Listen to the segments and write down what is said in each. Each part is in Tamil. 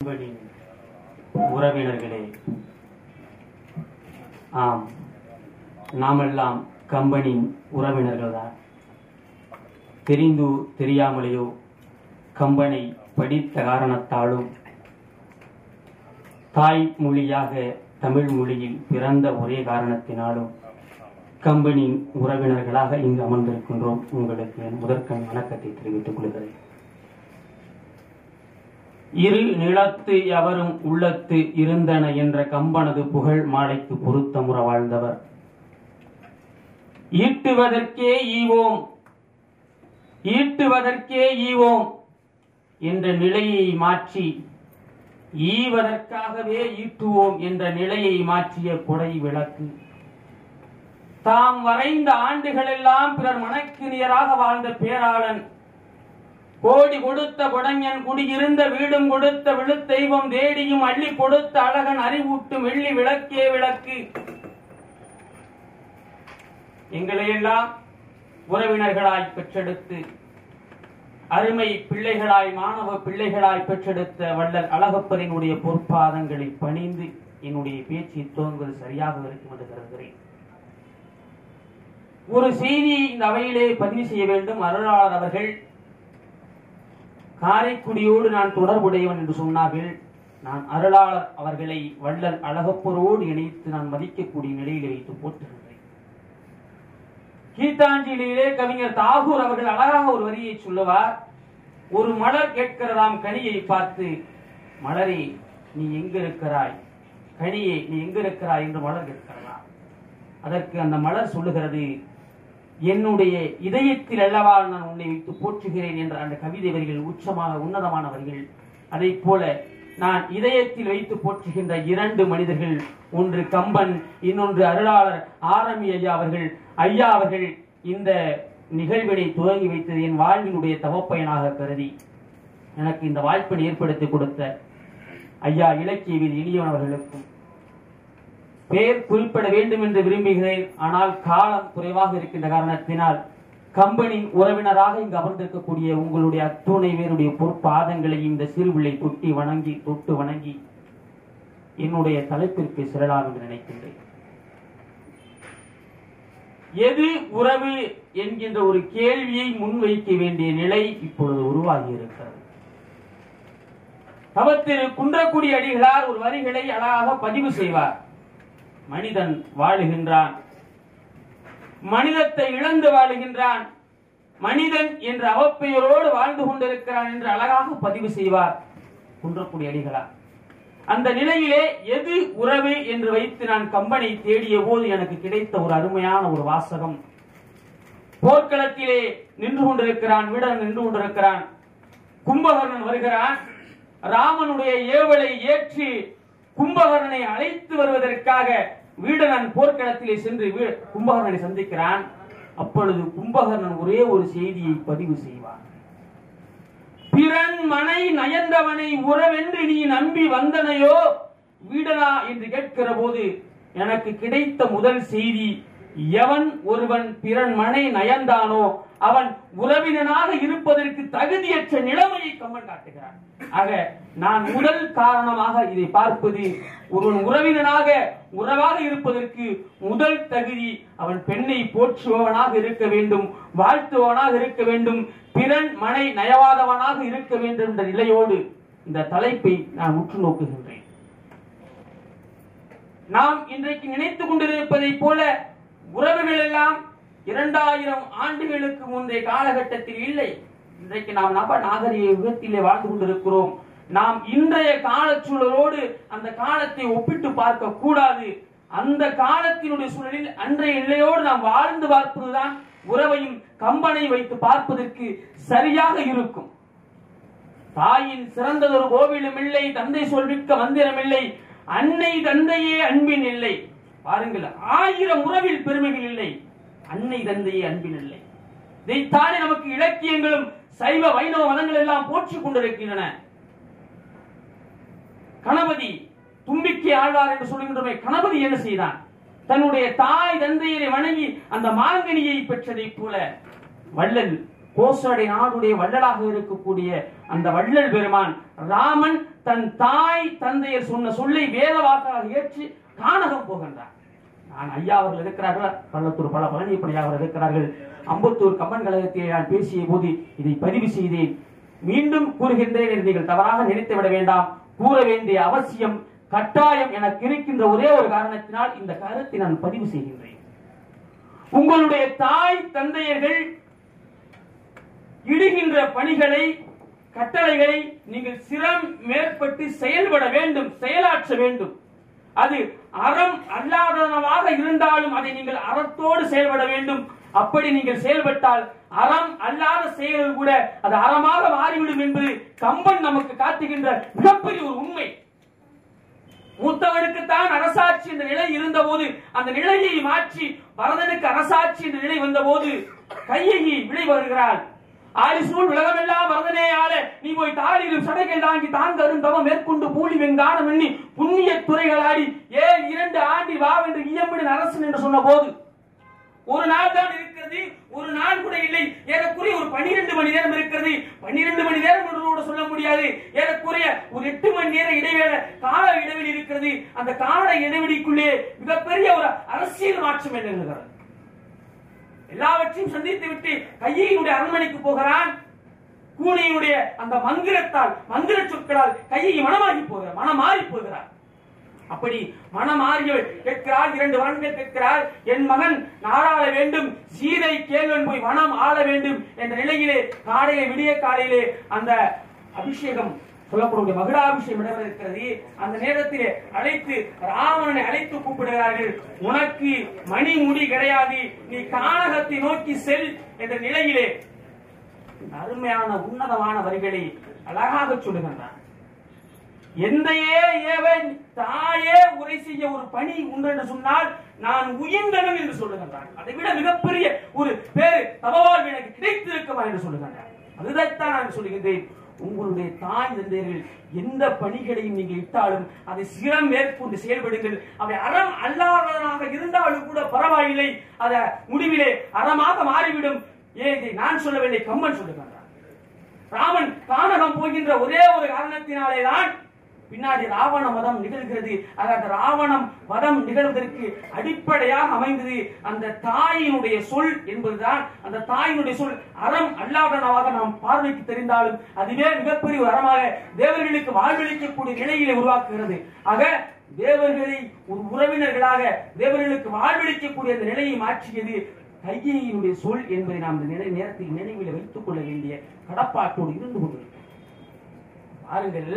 கம்பெனி உறவினர்களே ஆம் நாமெல்லாம் கம்பெனி உறவினர்கள் தான் தெரிந்தோ தெரியாமலேயோ கம்பனை படித்த காரணத்தாலும் தாய் மொழியாக தமிழ் மொழியில் பிறந்த ஒரே காரணத்தினாலும் கம்பெனியின் உறவினர்களாக இங்கு அமர்ந்திருக்கின்றோம் உங்களுக்கு என் முதற்கண் வணக்கத்தை தெரிவித்துக் கொள்கிறேன் இரு நிலத்து எவரும் உள்ளத்து இருந்தன என்ற கம்பனது புகழ் மாலைக்கு பொருத்தமுற வாழ்ந்தவர் ஈட்டுவதற்கே ஈவோம் ஈட்டுவதற்கே ஈவோம் என்ற நிலையை மாற்றி ஈவதற்காகவே ஈட்டுவோம் என்ற நிலையை மாற்றிய கொடை விளக்கு தாம் வரைந்த ஆண்டுகளெல்லாம் பிறர் மனக்கு நியராக வாழ்ந்த பேராளன் கோடி கொடுத்த கொடைஞன் குடியிருந்த வீடும் கொடுத்த விழுத்தெய்வம் தேடியும் அள்ளி கொடுத்த அழகன் அறிவூட்டும் வெள்ளி விளக்கே விளக்கு எங்களையெல்லாம் உறவினர்களாய் பெற்றெடுத்து அருமை பிள்ளைகளாய் மாணவ பிள்ளைகளாய் பெற்றெடுத்த வள்ளல் அழகப்பரினுடைய பொற்பாதங்களை பணிந்து என்னுடைய பேச்சை துவங்குவது சரியாக இருக்கும் என்று கருதுகிறேன் ஒரு செய்தியை இந்த அவையிலே பதிவு செய்ய வேண்டும் அருளாளர் அவர்கள் காரைக்குடியோடு நான் தொடர்புடையவன் என்று சொன்னார்கள் நான் அருளாளர் அவர்களை வள்ளல் அழகப்பரோடு இணைத்து நான் மதிக்கக்கூடிய நிலையில் வைத்து போற்றுகின்றேன் கீதாஞ்சலியிலே கவிஞர் தாகூர் அவர்கள் அழகாக ஒரு வரியை சொல்லுவார் ஒரு மலர் கேட்கிறதாம் கனியை பார்த்து மலரே நீ எங்க இருக்கிறாய் கனியே நீ எங்க இருக்கிறாய் என்று மலர் கேட்கிறதா அதற்கு அந்த மலர் சொல்லுகிறது என்னுடைய இதயத்தில் அல்லவா நான் உன்னை வைத்து போற்றுகிறேன் என்ற அந்த கவிதை வரிகள் உச்சமாக உன்னதமான வரிகள் அதை போல நான் இதயத்தில் வைத்து போற்றுகின்ற இரண்டு மனிதர்கள் ஒன்று கம்பன் இன்னொன்று அருளாளர் ஆரம்பி ஐயா அவர்கள் ஐயா அவர்கள் இந்த நிகழ்வினை துவங்கி வைத்தது என் வாழ்வினுடைய தவப்பயனாக கருதி எனக்கு இந்த வாய்ப்பினை ஏற்படுத்தி கொடுத்த ஐயா இலக்கியவின் இனியவன் அவர்களுக்கும் பேர் குறிப்பிட வேண்டும் என்று விரும்புகிறேன் ஆனால் காலம் குறைவாக இருக்கின்ற காரணத்தினால் கம்பெனி உறவினராக இங்கு அமர்ந்திருக்கக்கூடிய உங்களுடைய அத்துணை பேருடைய பொற்பாதங்களை இந்த சிறுவிளை தொட்டி வணங்கி தொட்டு வணங்கி என்னுடைய தலைப்பிற்கு செல்லலாம் என்று நினைக்கின்றேன் எது உறவு என்கின்ற ஒரு கேள்வியை முன்வைக்க வேண்டிய நிலை இப்பொழுது உருவாகி இருக்கிறது தவத்திரு குன்றக்குடி அடிகளார் ஒரு வரிகளை அழகாக பதிவு செய்வார் மனிதன் வாழுகின்றான் மனிதத்தை இழந்து வாழுகின்றான் மனிதன் என்ற அவப்பெயரோடு வாழ்ந்து கொண்டிருக்கிறான் என்று அழகாக பதிவு செய்வார் குன்றக்குடி அடிகளார் அந்த நிலையிலே எது உறவு என்று வைத்து நான் கம்பனை தேடிய போது எனக்கு கிடைத்த ஒரு அருமையான ஒரு வாசகம் போர்க்களத்திலே நின்று கொண்டிருக்கிறான் வீடன் நின்று கொண்டிருக்கிறான் கும்பகர்ணன் வருகிறான் ராமனுடைய ஏவலை ஏற்று கும்பகர்ணனை அழைத்து வருவதற்காக வீடனன் போர்க்களத்திலே சென்று வீ- கும்பகர்ணனை சந்திக்கிறான் அப்பொழுது கும்பகர்ணன் ஒரே ஒரு செய்தியை பதிவு செய்வான் பிறன் மனை நயந்தவனை உறவென்று நீ நம்பி வந்தனையோ வீடனா என்று கேட்கிற போது எனக்கு கிடைத்த முதல் செய்தி எவன் ஒருவன் பிறன் மனை நயந்தானோ அவன் உறவினனாக இருப்பதற்கு தகுதியற்ற நிலைமையை கம்மன் காட்டுகிறான் ஆக நான் முதல் காரணமாக இதை பார்ப்பது ஒருவன் உறவினனாக உறவாக இருப்பதற்கு முதல் தகுதி அவன் பெண்ணை போற்றுபவனாக இருக்க வேண்டும் வாழ்த்துபவனாக இருக்க வேண்டும் பிறன் மனை நயவாதவனாக இருக்க வேண்டும் என்ற நிலையோடு இந்த தலைப்பை நான் உற்று நோக்குகின்றேன் நாம் இன்றைக்கு நினைத்துக் கொண்டிருப்பதைப் போல உறவுகள் எல்லாம் இரண்டாயிரம் ஆண்டுகளுக்கு முந்தைய காலகட்டத்தில் இல்லை இன்றைக்கு நாம் நவ நாகரிக யுகத்திலே வாழ்ந்து கொண்டிருக்கிறோம் நாம் இன்றைய காலச்சூழலோடு அந்த காலத்தை ஒப்பிட்டு பார்க்க கூடாது அந்த காலத்தினுடைய சூழலில் அன்றைய நிலையோடு நாம் வாழ்ந்து பார்ப்பதுதான் உறவையும் கம்பனை வைத்து பார்ப்பதற்கு சரியாக இருக்கும் தாயின் சிறந்ததொரு கோவிலும் இல்லை தந்தை சொல்மிக்க மந்திரம் இல்லை அன்னை தந்தையே அன்பின் இல்லை பாருங்கள் ஆயிரம் உறவில் பெருமைகள் இல்லை அன்னை தந்தையே அன்பின் இல்லை இதைத்தானே நமக்கு இலக்கியங்களும் சைவ வைணவ மதங்கள் எல்லாம் போற்றிக் கொண்டிருக்கின்றன கணபதி தும்பிக்கை ஆழ்வார் என்று சொல்கின்றோமே கணபதி என்ன செய்தான் தன்னுடைய தாய் தந்தையரை வணங்கி அந்த மாங்கனியை பெற்றதைப் போல வள்ளல் கோசடை நாடுடைய வள்ளலாக இருக்கக்கூடிய அந்த வள்ளல் பெருமான் ராமன் தன் தாய் தந்தையர் சொன்ன சொல்லை வேத வாக்காக ஏற்று கானகம் போகின்றார் நான் ஐயா அவர்கள் இருக்கிறார்கள் பள்ளத்தூர் பல பழனிப்படி அவர்கள் இருக்கிறார்கள் அம்பத்தூர் கம்பன் கழகத்தில் நான் பேசிய போது இதை பதிவு செய்தேன் மீண்டும் கூறுகின்றேன் என்று நீங்கள் தவறாக நினைத்து விட வேண்டாம் கூற வேண்டிய அவசியம் கட்டாயம் எனக்கு இருக்கின்ற ஒரே ஒரு காரணத்தினால் இந்த கருத்தை நான் பதிவு செய்கின்றேன் உங்களுடைய தாய் தந்தையர்கள் இடுகின்ற பணிகளை கட்டளைகளை நீங்கள் சிரம் மேற்பட்டு செயல்பட வேண்டும் செயலாற்ற வேண்டும் அது அறம் அல்லாதனவாக இருந்தாலும் அதை நீங்கள் அறத்தோடு செயல்பட வேண்டும் அப்படி நீங்கள் செயல்பட்டால் அறம் அல்லாத செயல்கள் கூட அது அறமாக மாறிவிடும் என்பது கம்பன் நமக்கு காட்டுகின்ற மிகப்பெரிய ஒரு உண்மை மூத்தவனுக்குத்தான் அரசாட்சி என்ற நிலை இருந்தபோது அந்த நிலையை மாற்றி பரதனுக்கு அரசாட்சி என்ற நிலை வந்தபோது கையகி விடை வருகிறாள் ஆலிசூல் உலகமெல்லாம் வரதனே ஆள நீ போய் தாளிரும் சடைகள் தாங்கி தாங்க தவம் மேற்கொண்டு பூலி வெங்கானம் எண்ணி புண்ணிய துறைகளாடி ஏன் இரண்டு ஆண்டி வாவென்று இயம்பிடு அரசன் என்று சொன்ன போது ஒரு நாள் தான் இருக்கிறது ஒரு நாள் கூட இல்லை ஏறக்குறைய ஒரு பன்னிரண்டு மணி நேரம் இருக்கிறது பன்னிரண்டு மணி நேரம் என்று கூட சொல்ல முடியாது ஏறக்குறைய ஒரு எட்டு மணி நேர இடைவேளை கால இடைவெளி இருக்கிறது அந்த கால இடைவெளிக்குள்ளே மிகப்பெரிய ஒரு அரசியல் மாற்றம் நிகழ்கிறது எல்லாவற்றையும் சந்தித்து விட்டு கையினுடைய அரண்மனைக்கு போகிறான் கூனியுடைய அந்த மந்திரத்தால் மந்திர சொற்களால் கையை மனமாகி போகிறார் மனம் மாறி போகிறார் அப்படி மனமாறியவள் கேட்கிறாள் இரண்டு வரன்கள் கேட்கிறாள் என் மகன் நாடாள வேண்டும் சீதை கேள்வன் போய் வனம் ஆள வேண்டும் என்ற நிலையிலே காலையிலே விடிய காலையிலே அந்த அபிஷேகம் சொல்லக்கூடிய மகுடாபிஷேகம் நடைபெற இருக்கிறது அந்த நேரத்திலே அழைத்து ராவணனை அழைத்து கூப்பிடுகிறார்கள் உனக்கு மணி முடி கிடையாது நீ கானகத்தை நோக்கி செல் என்ற நிலையிலே அருமையான உன்னதமான வரிகளை அழகாக சொல்லுகின்றான் எந்தையே ஏவன் தாயே உரை செய்ய ஒரு பணி உண்டு என்று சொன்னால் நான் உயிர்ந்தவன் என்று சொல்லுகின்றான் அதை விட மிகப்பெரிய ஒரு பேரு தபவாழ்வு எனக்கு கிடைத்திருக்குமா என்று சொல்லுகின்றான் அதுதான் நான் சொல்லுகின்றேன் உங்களுடைய தாய் தந்தையர்கள் எந்த பணிகளையும் நீங்கள் இட்டாலும் அதை சிரம் மேற்கொண்டு செயல்படுங்கள் அவை அறம் அல்லாதவனாக இருந்தாலும் கூட பரவாயில்லை அத முடிவிலே அறமாக மாறிவிடும் ஏன் இதை நான் சொல்லவில்லை கம்மன் சொல்லுகின்றான் ராமன் கானகம் போகின்ற ஒரே ஒரு காரணத்தினாலே தான் பின்னாடி ராவண மதம் நிகழ்கிறது அது அந்த ராவணம் மதம் நிகழ்வதற்கு அடிப்படையாக அமைந்தது அந்த தாயினுடைய சொல் என்பதுதான் அந்த தாயினுடைய சொல் அறம் அல்லாதனவாக நாம் பார்வைக்கு தெரிந்தாலும் அதுவே மிகப்பெரிய ஒரு அறமாக தேவர்களுக்கு வாழ்வளிக்கக்கூடிய நிலையிலே உருவாக்குகிறது ஆக தேவர்களை ஒரு உறவினர்களாக தேவர்களுக்கு வாழ்வளிக்கக்கூடிய அந்த நிலையை மாற்றியது கையினுடைய சொல் என்பதை நாம் இந்த நிலை நேரத்தில் நினைவில் வைத்துக் கொள்ள வேண்டிய கடப்பாட்டோடு இருந்து கொண்டிருக்கிறோம் பாருங்கள்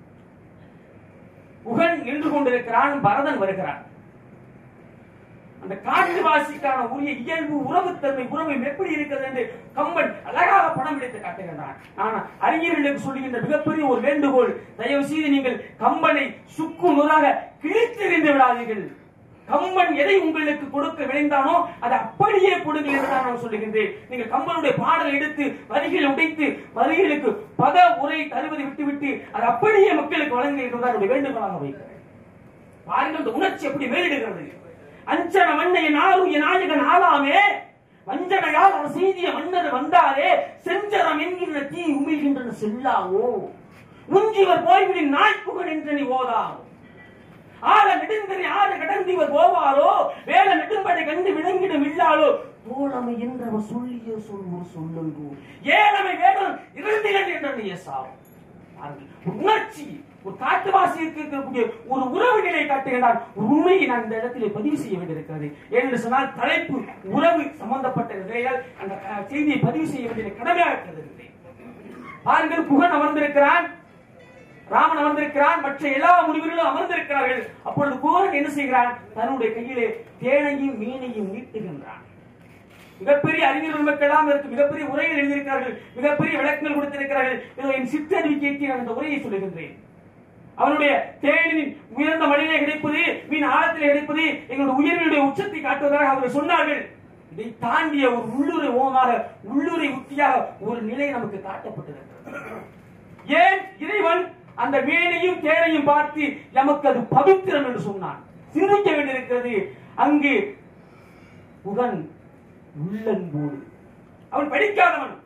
புகழ் நின்று கொண்டிருக்கிறான் பரதன் வருகிறான் அந்த காட்டுவாசிக்கான உரிய இயல்பு உறவுத்தன்மை உறவு எப்படி இருக்கிறது என்று கம்பன் அழகாக படம் பிடித்து காட்டுகின்றான் நான் அறிஞர்களுக்கு சொல்லுகின்ற மிகப்பெரிய ஒரு வேண்டுகோள் தயவு செய்து நீங்கள் கம்பனை சுக்கு நூறாக கிழித்தெறிந்து விடாதீர்கள் கம்பன் எதை உங்களுக்கு கொடுக்க விளைந்தானோ அதை அப்படியே கொடுங்கள் என்று நான் சொல்லுகின்றேன் நீங்கள் கம்பனுடைய பாடலை எடுத்து வரிகளை உடைத்து வரிகளுக்கு பத உரை தருவதை விட்டுவிட்டு அதை அப்படியே மக்களுக்கு வழங்குங்கள் என்றுதான் என்னுடைய வேண்டுகோளாக வைக்கிறேன் பாருங்கள் இந்த உணர்ச்சி எப்படி மேலிடுகிறது அஞ்சன மண்ணைய நாருய நாயகன் ஆளாமே வஞ்சனையால் அவர் செய்திய மன்னர் வந்தாரே செஞ்சரம் என்கின்ற தீ உமிழ்கின்றன செல்லாவோ உஞ்சிவர் போய்விடின் நாய்ப்புகழ் என்று நீ ஓதாவோ ஆள நெடுந்தறி ஆறு கடந்திவர் போவாரோ வேல நெடும்படை கண்டு விளங்கிடும் இல்லாளோ தோழமை என்றவர் சொல்லிய சொல் ஒரு சொல்லு ஏழமை வேடம் இருந்திகள் என்ற நீ சாவும் பாருங்கள், ஒரு உணர்ச்சி ஒரு காட்டுவாசிக்கு இருக்கக்கூடிய ஒரு உறவு நிலை காட்டுகிறார் ஒரு உண்மையை நான் இந்த இடத்திலே பதிவு செய்ய வேண்டியிருக்கிறது ஏனென்று சொன்னால் தலைப்பு உறவு சம்பந்தப்பட்ட நிலையால் அந்த அஹ், செய்தியை பதிவு செய்ய வேண்டிய கடமையாக கருதுகிறேன் பாருங்கள் புகன் அமர்ந்திருக்கிறான் ராமன் அமர்ந்திருக்கிறான் மற்ற எல்லா முனிவர்களும் அமர்ந்திருக்கிறார்கள் அப்பொழுது குகன் என்ன செய்கிறான் தன்னுடைய கையிலே தேனையும் மீனையும் நீட்டுகின்றான் மிகப்பெரிய அறிஞர்கள் மக்கள் இதற்கு மிகப்பெரிய உரைகள் எழுதியிருக்கிறார்கள் மிகப்பெரிய விளக்கங்கள் கொடுத்திருக்கிறார்கள் இதோ என் சிற்றறிவு கேட்டு நான் இந்த உரையை சொல்லுகின்றேன் அவனுடைய தேனின் உயர்ந்த மடியிலே கிடைப்பது மீன் ஆழத்திலே கிடைப்பது எங்களுடைய உயர்வுடைய உச்சத்தை காட்டுவதாக அவர்கள் சொன்னார்கள் இதை தாண்டிய ஒரு உள்ளுரை ஓமாக உள்ளுரை உத்தியாக ஒரு நிலை நமக்கு காட்டப்பட்டிருக்கிறது ஏன் இறைவன் அந்த மீனையும் தேனையும் பார்த்து நமக்கு அது பவித்திரம் என்று சொன்னான் சிந்திக்க வேண்டியிருக்கிறது அங்கு புகன் உள்ளன்போடு அவன் படிக்காதவன்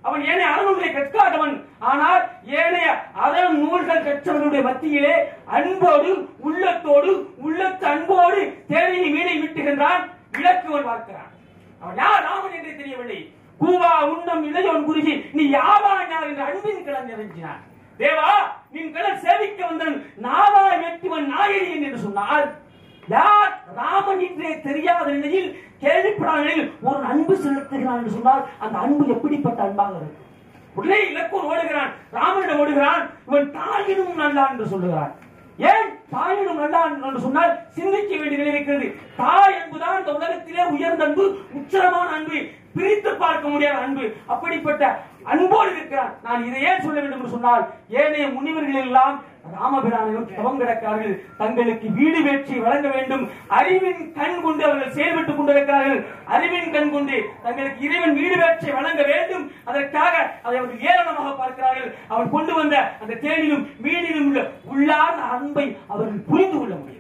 அவன் ஏனைய அறநூல்களை கற்காதவன் ஆனால் ஏனைய அறநூல்கள் கற்றவர்களுடைய மத்தியிலே அன்போடு உள்ளத்தோடு உள்ளத்து அன்போடு தேவையை வீணை விட்டுகின்றான் விளக்குவன் பார்க்கிறான் அவன் யார் ராமன் என்றே தெரியவில்லை கூவா உண்ணம் இளையோன் குறுகி நீ யாவா யார் என்று அன்பின் கலன் நிறைஞ்சினான் தேவா நின் கடல் சேவிக்க வந்தவன் நாவா வெட்டுவன் நாயடியன் என்று சொன்னால் யார் ராமன் என்றே தெரியாத நிலையில் கேள்விப்படாத நிலையில் ஒரு அன்பு செலுத்துகிறான் என்று சொன்னால் அந்த அன்பு எப்படிப்பட்ட அன்பாக இருக்கும் உள்ளே இலக்கூர் ஓடுகிறான் ராமனிடம் ஓடுகிறான் இவன் தாயினும் நல்லான் என்று சொல்லுகிறான் ஏன் தாயினும் நல்லான் என்று சொன்னால் சிந்திக்க வேண்டிய நிலை இருக்கிறது தாய் அன்புதான் இந்த உலகத்திலே உயர்ந்த அன்பு உச்சரமான அன்பு பிரித்து பார்க்க முடியாத அன்பு அப்படிப்பட்ட அன்போடு இருக்கிறான் நான் இதை ஏன் சொல்ல வேண்டும் என்று சொன்னால் ஏனைய முனிவர்கள் எல்லாம் ராமபிரானை நோக்கி தவம் கிடக்கிறார்கள் தங்களுக்கு வீடு வேற்றி வழங்க வேண்டும் அறிவின் கண் கொண்டு அவர்கள் செயல்பட்டுக் கொண்டிருக்கிறார்கள் அறிவின் கண் கொண்டு தங்களுக்கு இறைவன் வீடு வேற்றி வழங்க வேண்டும் அதற்காக அதை அவர்கள் ஏளனமாக பார்க்கிறார்கள் அவன் கொண்டு வந்த அந்த தேனிலும் மீனிலும் உள்ள உள்ளார்ந்த அன்பை அவர்கள் புரிந்து கொள்ள முடியவில்லை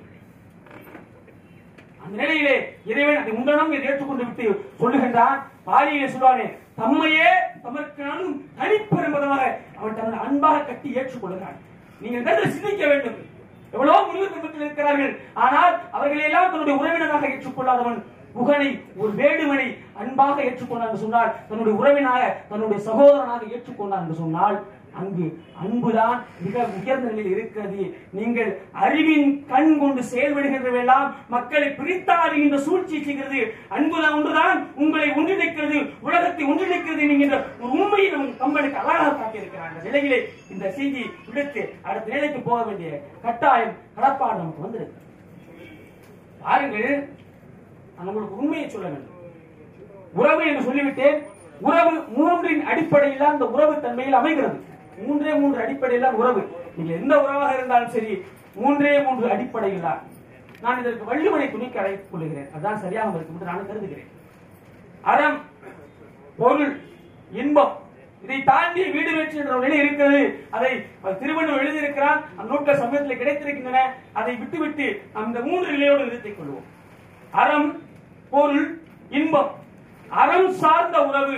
அந்த நிலையிலே இறைவன் அதை உண்டனம் என்று ஏற்றுக்கொண்டு விட்டு சொல்லுகின்றான் பாலியிலே சொல்வானே தம்மையே தமர்க்கானும் தனிப்பெரும்பதமாக அவன் தன்னை அன்பாக கட்டி ஏற்றுக்கொள்கிறான் நீங்கள் இந்த இடத்துல சிந்திக்க வேண்டும் எவ்வளவு முனிவர் குடும்பத்தில் இருக்கிறார்கள் ஆனால் அவர்களை எல்லாம் தன்னுடைய உறவினராக ஏற்றுக்கொள்ளாதவன் புகனை ஒரு வேடுமனை அன்பாக ஏற்றுக்கொண்டான் என்று சொன்னால் தன்னுடைய உறவினாக தன்னுடைய சகோதரனாக ஏற்றுக்கொண்டான் என்று சொன்னால் அங்கு அன்புதான் மிக உயர்ந்த நிலையில் இருக்கிறது நீங்கள் அறிவின் கண் கொண்டு செயல்படுகின்றவெல்லாம் மக்களை பிரித்தாடுகின்ற சூழ்ச்சி செய்கிறது அன்புதான் ஒன்றுதான் உங்களை ஒன்றிணைக்கிறது உலகத்தை ஒன்றிணைக்கிறது என்கின்ற ஒரு உண்மையை நம் கம்பனுக்கு அழகாக காட்டியிருக்கிறார் அந்த நிலையிலே இந்த செய்தி விடுத்து அடுத்த நிலைக்கு போக வேண்டிய கட்டாயம் கடப்பாடு நமக்கு வந்திருக்கு பாருங்கள் நான் உங்களுக்கு உண்மையை சொல்ல வேண்டும் உறவு என்று சொல்லிவிட்டேன் உறவு மூன்றின் அடிப்படையில் தான் இந்த உறவு தன்மையில் அமைகிறது மூன்றே மூன்று அடிப்படையில் தான் உறவு நீங்க எந்த உறவாக இருந்தாலும் சரி மூன்றே மூன்று அடிப்படையில் தான் நான் இதற்கு வள்ளுவனை துணிக்கு அழைத்துக் கொள்கிறேன் அதுதான் சரியாக இருக்கும் என்று நான் கருதுகிறேன் அறம் பொருள் இன்பம் இதை தாண்டி வீடு வெற்றி என்ற ஒரு நிலை இருக்கிறது அதை திருவள்ளுவர் எழுதியிருக்கிறான் அந்த நூட்கள் சமயத்தில் கிடைத்திருக்கின்றன அதை விட்டுவிட்டு நாம் இந்த மூன்று நிலையோடு நிறுத்திக் கொள்வோம் அறம் பொருள் இன்பம் அறம் சார்ந்த உறவு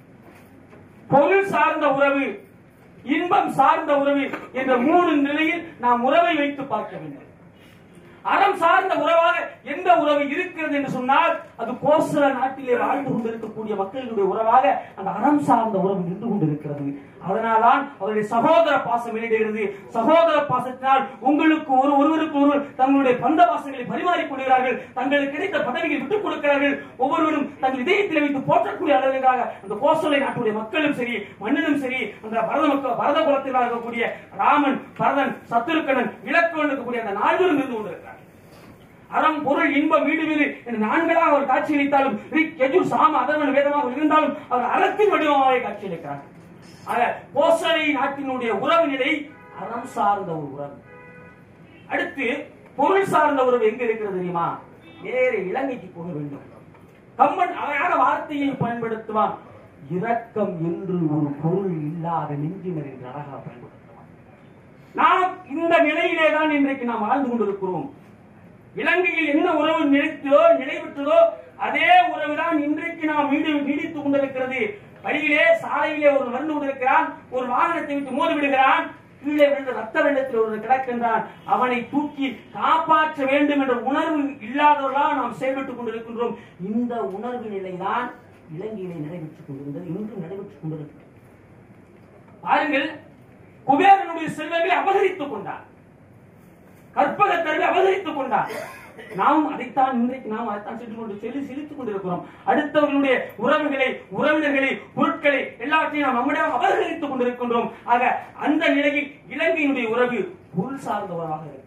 பொருள் சார்ந்த உறவு இன்பம் சார்ந்த உறவு என்ற மூணு நிலையில் நாம் உறவை வைத்து பார்க்க வேண்டும் அறம் சார்ந்த உறவாக எந்த உறவு இருக்கிறது என்று சொன்னால் அது கோசல நாட்டிலே வாழ்ந்து கொண்டிருக்கக்கூடிய மக்களுடைய உறவாக அந்த அறம் சார்ந்த உறவு நின்று கொண்டிருக்கிறது அதனால்தான் அவருடைய சகோதர பாசம் வெளியிடுகிறது சகோதர பாசத்தினால் உங்களுக்கு ஒரு ஒருவருக்கு ஒருவர் தங்களுடைய பந்த பாசங்களை பரிமாறிக் கொள்கிறார்கள் தங்களுக்கு கிடைத்த பதவியை விட்டுக் கொடுக்கிறார்கள் ஒவ்வொருவரும் தங்கள் இதயத்தில் வைத்து போற்றக்கூடிய அளவிற்காக அந்த கோசலை நாட்டுடைய மக்களும் சரி மன்னனும் சரி அந்த பரத மக்கள் பரத குலத்தில் இருக்கக்கூடிய ராமன் பரதன் சத்துருக்கணன் இலக்குவன் இருக்கக்கூடிய அந்த நால்வரும் இருந்து கொண்டிருக்கிறார் அறம் பொருள் இன்பம் வீடு வீடு என்ற நான்களாக அவர் காட்சியளித்தாலும் ரிக் யஜுர் சாம அதர்வன் வேதமாக இருந்தாலும் அவர் அறத்தின் வடிவமாக காட்சியளிக்கிறார் ஆக கோசலை நாட்டினுடைய உறவு நிலை அறம் சார்ந்த ஒரு உறவு அடுத்து பொருள் சார்ந்த உறவு எங்க இருக்கிறது தெரியுமா வேற இலங்கைக்கு போக வேண்டும் கம்பன் அழகான வார்த்தையை பயன்படுத்துவான் இரக்கம் என்று ஒரு பொருள் இல்லாத நெஞ்சினர் என்று அழகாக பயன்படுத்துவான் நாம் இந்த நிலையிலே தான் இன்றைக்கு நாம் வாழ்ந்து கொண்டிருக்கிறோம் இலங்கையில் என்ன உறவு நிலைத்ததோ நிலைபெற்றதோ அதே உறவுதான் இன்றைக்கு நாம் வீடு நீடித்துக் கொண்டிருக்கிறது வழியிலே சாலையிலே ஒரு வந்து கொண்டிருக்கிறான் ஒரு வாகனத்தை விட்டு மோதி விடுகிறான் கீழே விழுந்த ரத்த வெள்ளத்தில் ஒரு கிடக்கின்றான் அவனை தூக்கி காப்பாற்ற வேண்டும் என்ற உணர்வு இல்லாதவர்களாக நாம் செயல்பட்டுக் கொண்டிருக்கின்றோம் இந்த உணர்வு நிலைதான் இலங்கையிலே நடைபெற்றுக் கொண்டிருந்தது இன்றும் நடைபெற்றுக் கொண்டிருக்கிறது பாருங்கள் குபேரனுடைய செல்வங்களை அபகரித்துக் கொண்டார் கற்பகத்தருவை அபகரித்துக் கொண்டார் நாம் அதைத்தான் இன்றைக்கு நாம் அதைத்தான் சென்று கொண்டு சொல்லி சிரித்துக் கொண்டிருக்கிறோம் அடுத்தவர்களுடைய உறவுகளை உறவினர்களை பொருட்களை எல்லாத்தையும் நாம் நம்மிடம் அபகரித்துக் கொண்டிருக்கின்றோம் ஆக அந்த நிலையில் இலங்கையினுடைய உறவு பொருள் சார்ந்த உறவாக இருக்கிறது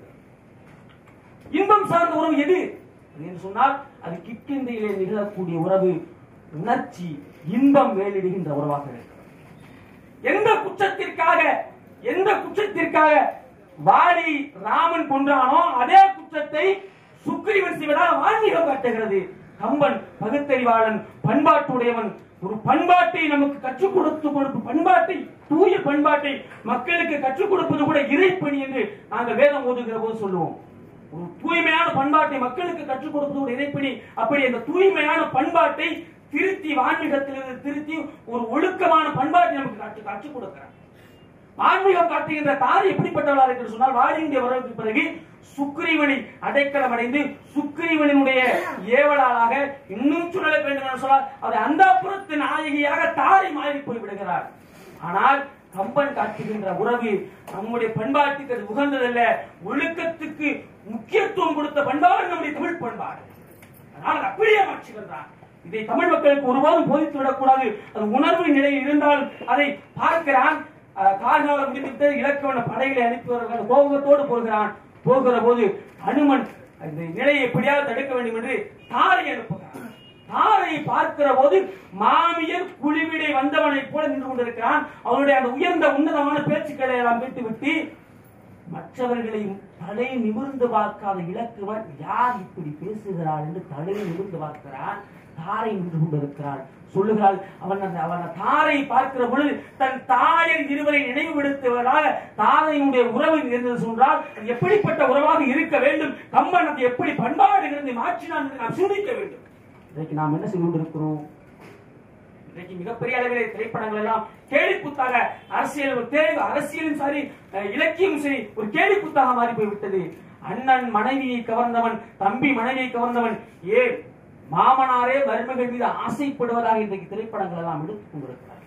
இன்பம் சார்ந்த உறவு எது என்று சொன்னால் அது கிட்கிந்தையிலே நிகழக்கூடிய உறவு உணர்ச்சி இன்பம் மேலிடுகின்ற உறவாக இருக்கிறது எந்த குற்றத்திற்காக எந்த குற்றத்திற்காக வாலி ராமன் கொன்றானோ அதே குற்றத்தை சுக்ரீவன் செய்வதால் ஆன்மீகம் காட்டுகிறது கம்பன் பகுத்தறிவாளன் பண்பாட்டுடையவன் ஒரு பண்பாட்டை நமக்கு கற்றுக் கொடுத்து கொடுப்பு பண்பாட்டை தூய பண்பாட்டை மக்களுக்கு கற்றுக் கொடுப்பது கூட இறைப்பணி என்று நாங்கள் வேதம் ஓதுகிற போது சொல்லுவோம் ஒரு தூய்மையான பண்பாட்டை மக்களுக்கு கற்றுக் கொடுப்பது ஒரு இறைப்பணி அப்படி அந்த தூய்மையான பண்பாட்டை திருத்தி வான்மீகத்திலிருந்து திருத்தி ஒரு ஒழுக்கமான பண்பாட்டை நமக்கு காட்சி காட்சி கொடுக்கிறார் ஆன்மீகம் காட்டுகின்ற தாரை எப்படிப்பட்டவளாக என்று சொன்னால் வாலியுடைய வரவுக்கு பிறகு சுக்ரீவனை அடைக்கலம் அடைந்து சுக்ரீவனுடைய ஏவலாளாக இன்னும் சுழல வேண்டும் என்று சொன்னால் அவர் அந்தாபுரத்து நாயகியாக தாரை மாறி போய் விடுகிறார் ஆனால் கம்பன் காட்டுகின்ற உறவு நம்முடைய பண்பாட்டுக்கு அது உகந்ததல்ல ஒழுக்கத்துக்கு முக்கியத்துவம் கொடுத்த பண்பாடு நம்முடைய தமிழ் பண்பாடு அதனால் அது அப்படியே மாற்றுகின்றார் இதை தமிழ் மக்களுக்கு ஒருபோதும் போதித்து விடக்கூடாது அது உணர்வு நிலையில் இருந்தால் அதை பார்க்கிறான் அஹ், கார்காலம் முடிந்துவிட்டு இலக்கவன படைகளை அனுப்பி வருகிறான் கோபத்தோடு போகிறான் போகிற போது அனுமன் இந்த நிலையை எப்படியாவது தடுக்க வேண்டும் என்று தாரை அனுப்புகிறான் தாரை பார்க்கிற போது மாமியர் குழிவிடை வந்தவனைப் போல நின்று கொண்டிருக்கிறான் அவனுடைய அந்த உயர்ந்த உன்னதமான பேச்சுக்களை எல்லாம் விட்டுவிட்டு மற்றவர்களையும் தலை நிமிர்ந்து பார்க்காத இலக்குவன் யார் இப்படி பேசுகிறாள் என்று தலையை நிமிர்ந்து பார்க்கிறான் தாரை நின்று கொண்டிருக்கிறாள் சொல்லுகிறாள் அவன் அந்த அவன் அந்த தாரை பார்க்கிற பொழுது தன் தாயர் இருவரை நினைவுபடுத்துவதாக தாரையினுடைய உறவு இருந்தது சொன்னால் அது எப்படிப்பட்ட உறவாக இருக்க வேண்டும் கம்பன் அது எப்படி பண்பாடு இருந்து மாற்றினான் என்று நாம் சிந்திக்க வேண்டும் இன்றைக்கு நாம் என்ன செய்து கொண்டிருக்கிறோம் இன்றைக்கு மிகப்பெரிய அளவிலே திரைப்படங்கள் எல்லாம் கேலிக்கூத்தாக அரசியல் ஒரு தேர்வு அரசியலும் சரி அஹ், இலக்கியமும் சரி ஒரு கேலிக்கூத்தாக மாறி போய்விட்டது அண்ணன் மனைவியை கவர்ந்தவன் தம்பி மனைவியை கவர்ந்தவன் ஏன் மாமனாரே மருமகள் மீது ஆசைப்படுவதாக இன்றைக்கு திரைப்படங்கள் எல்லாம் எடுத்துக் கொண்டிருக்கிறார்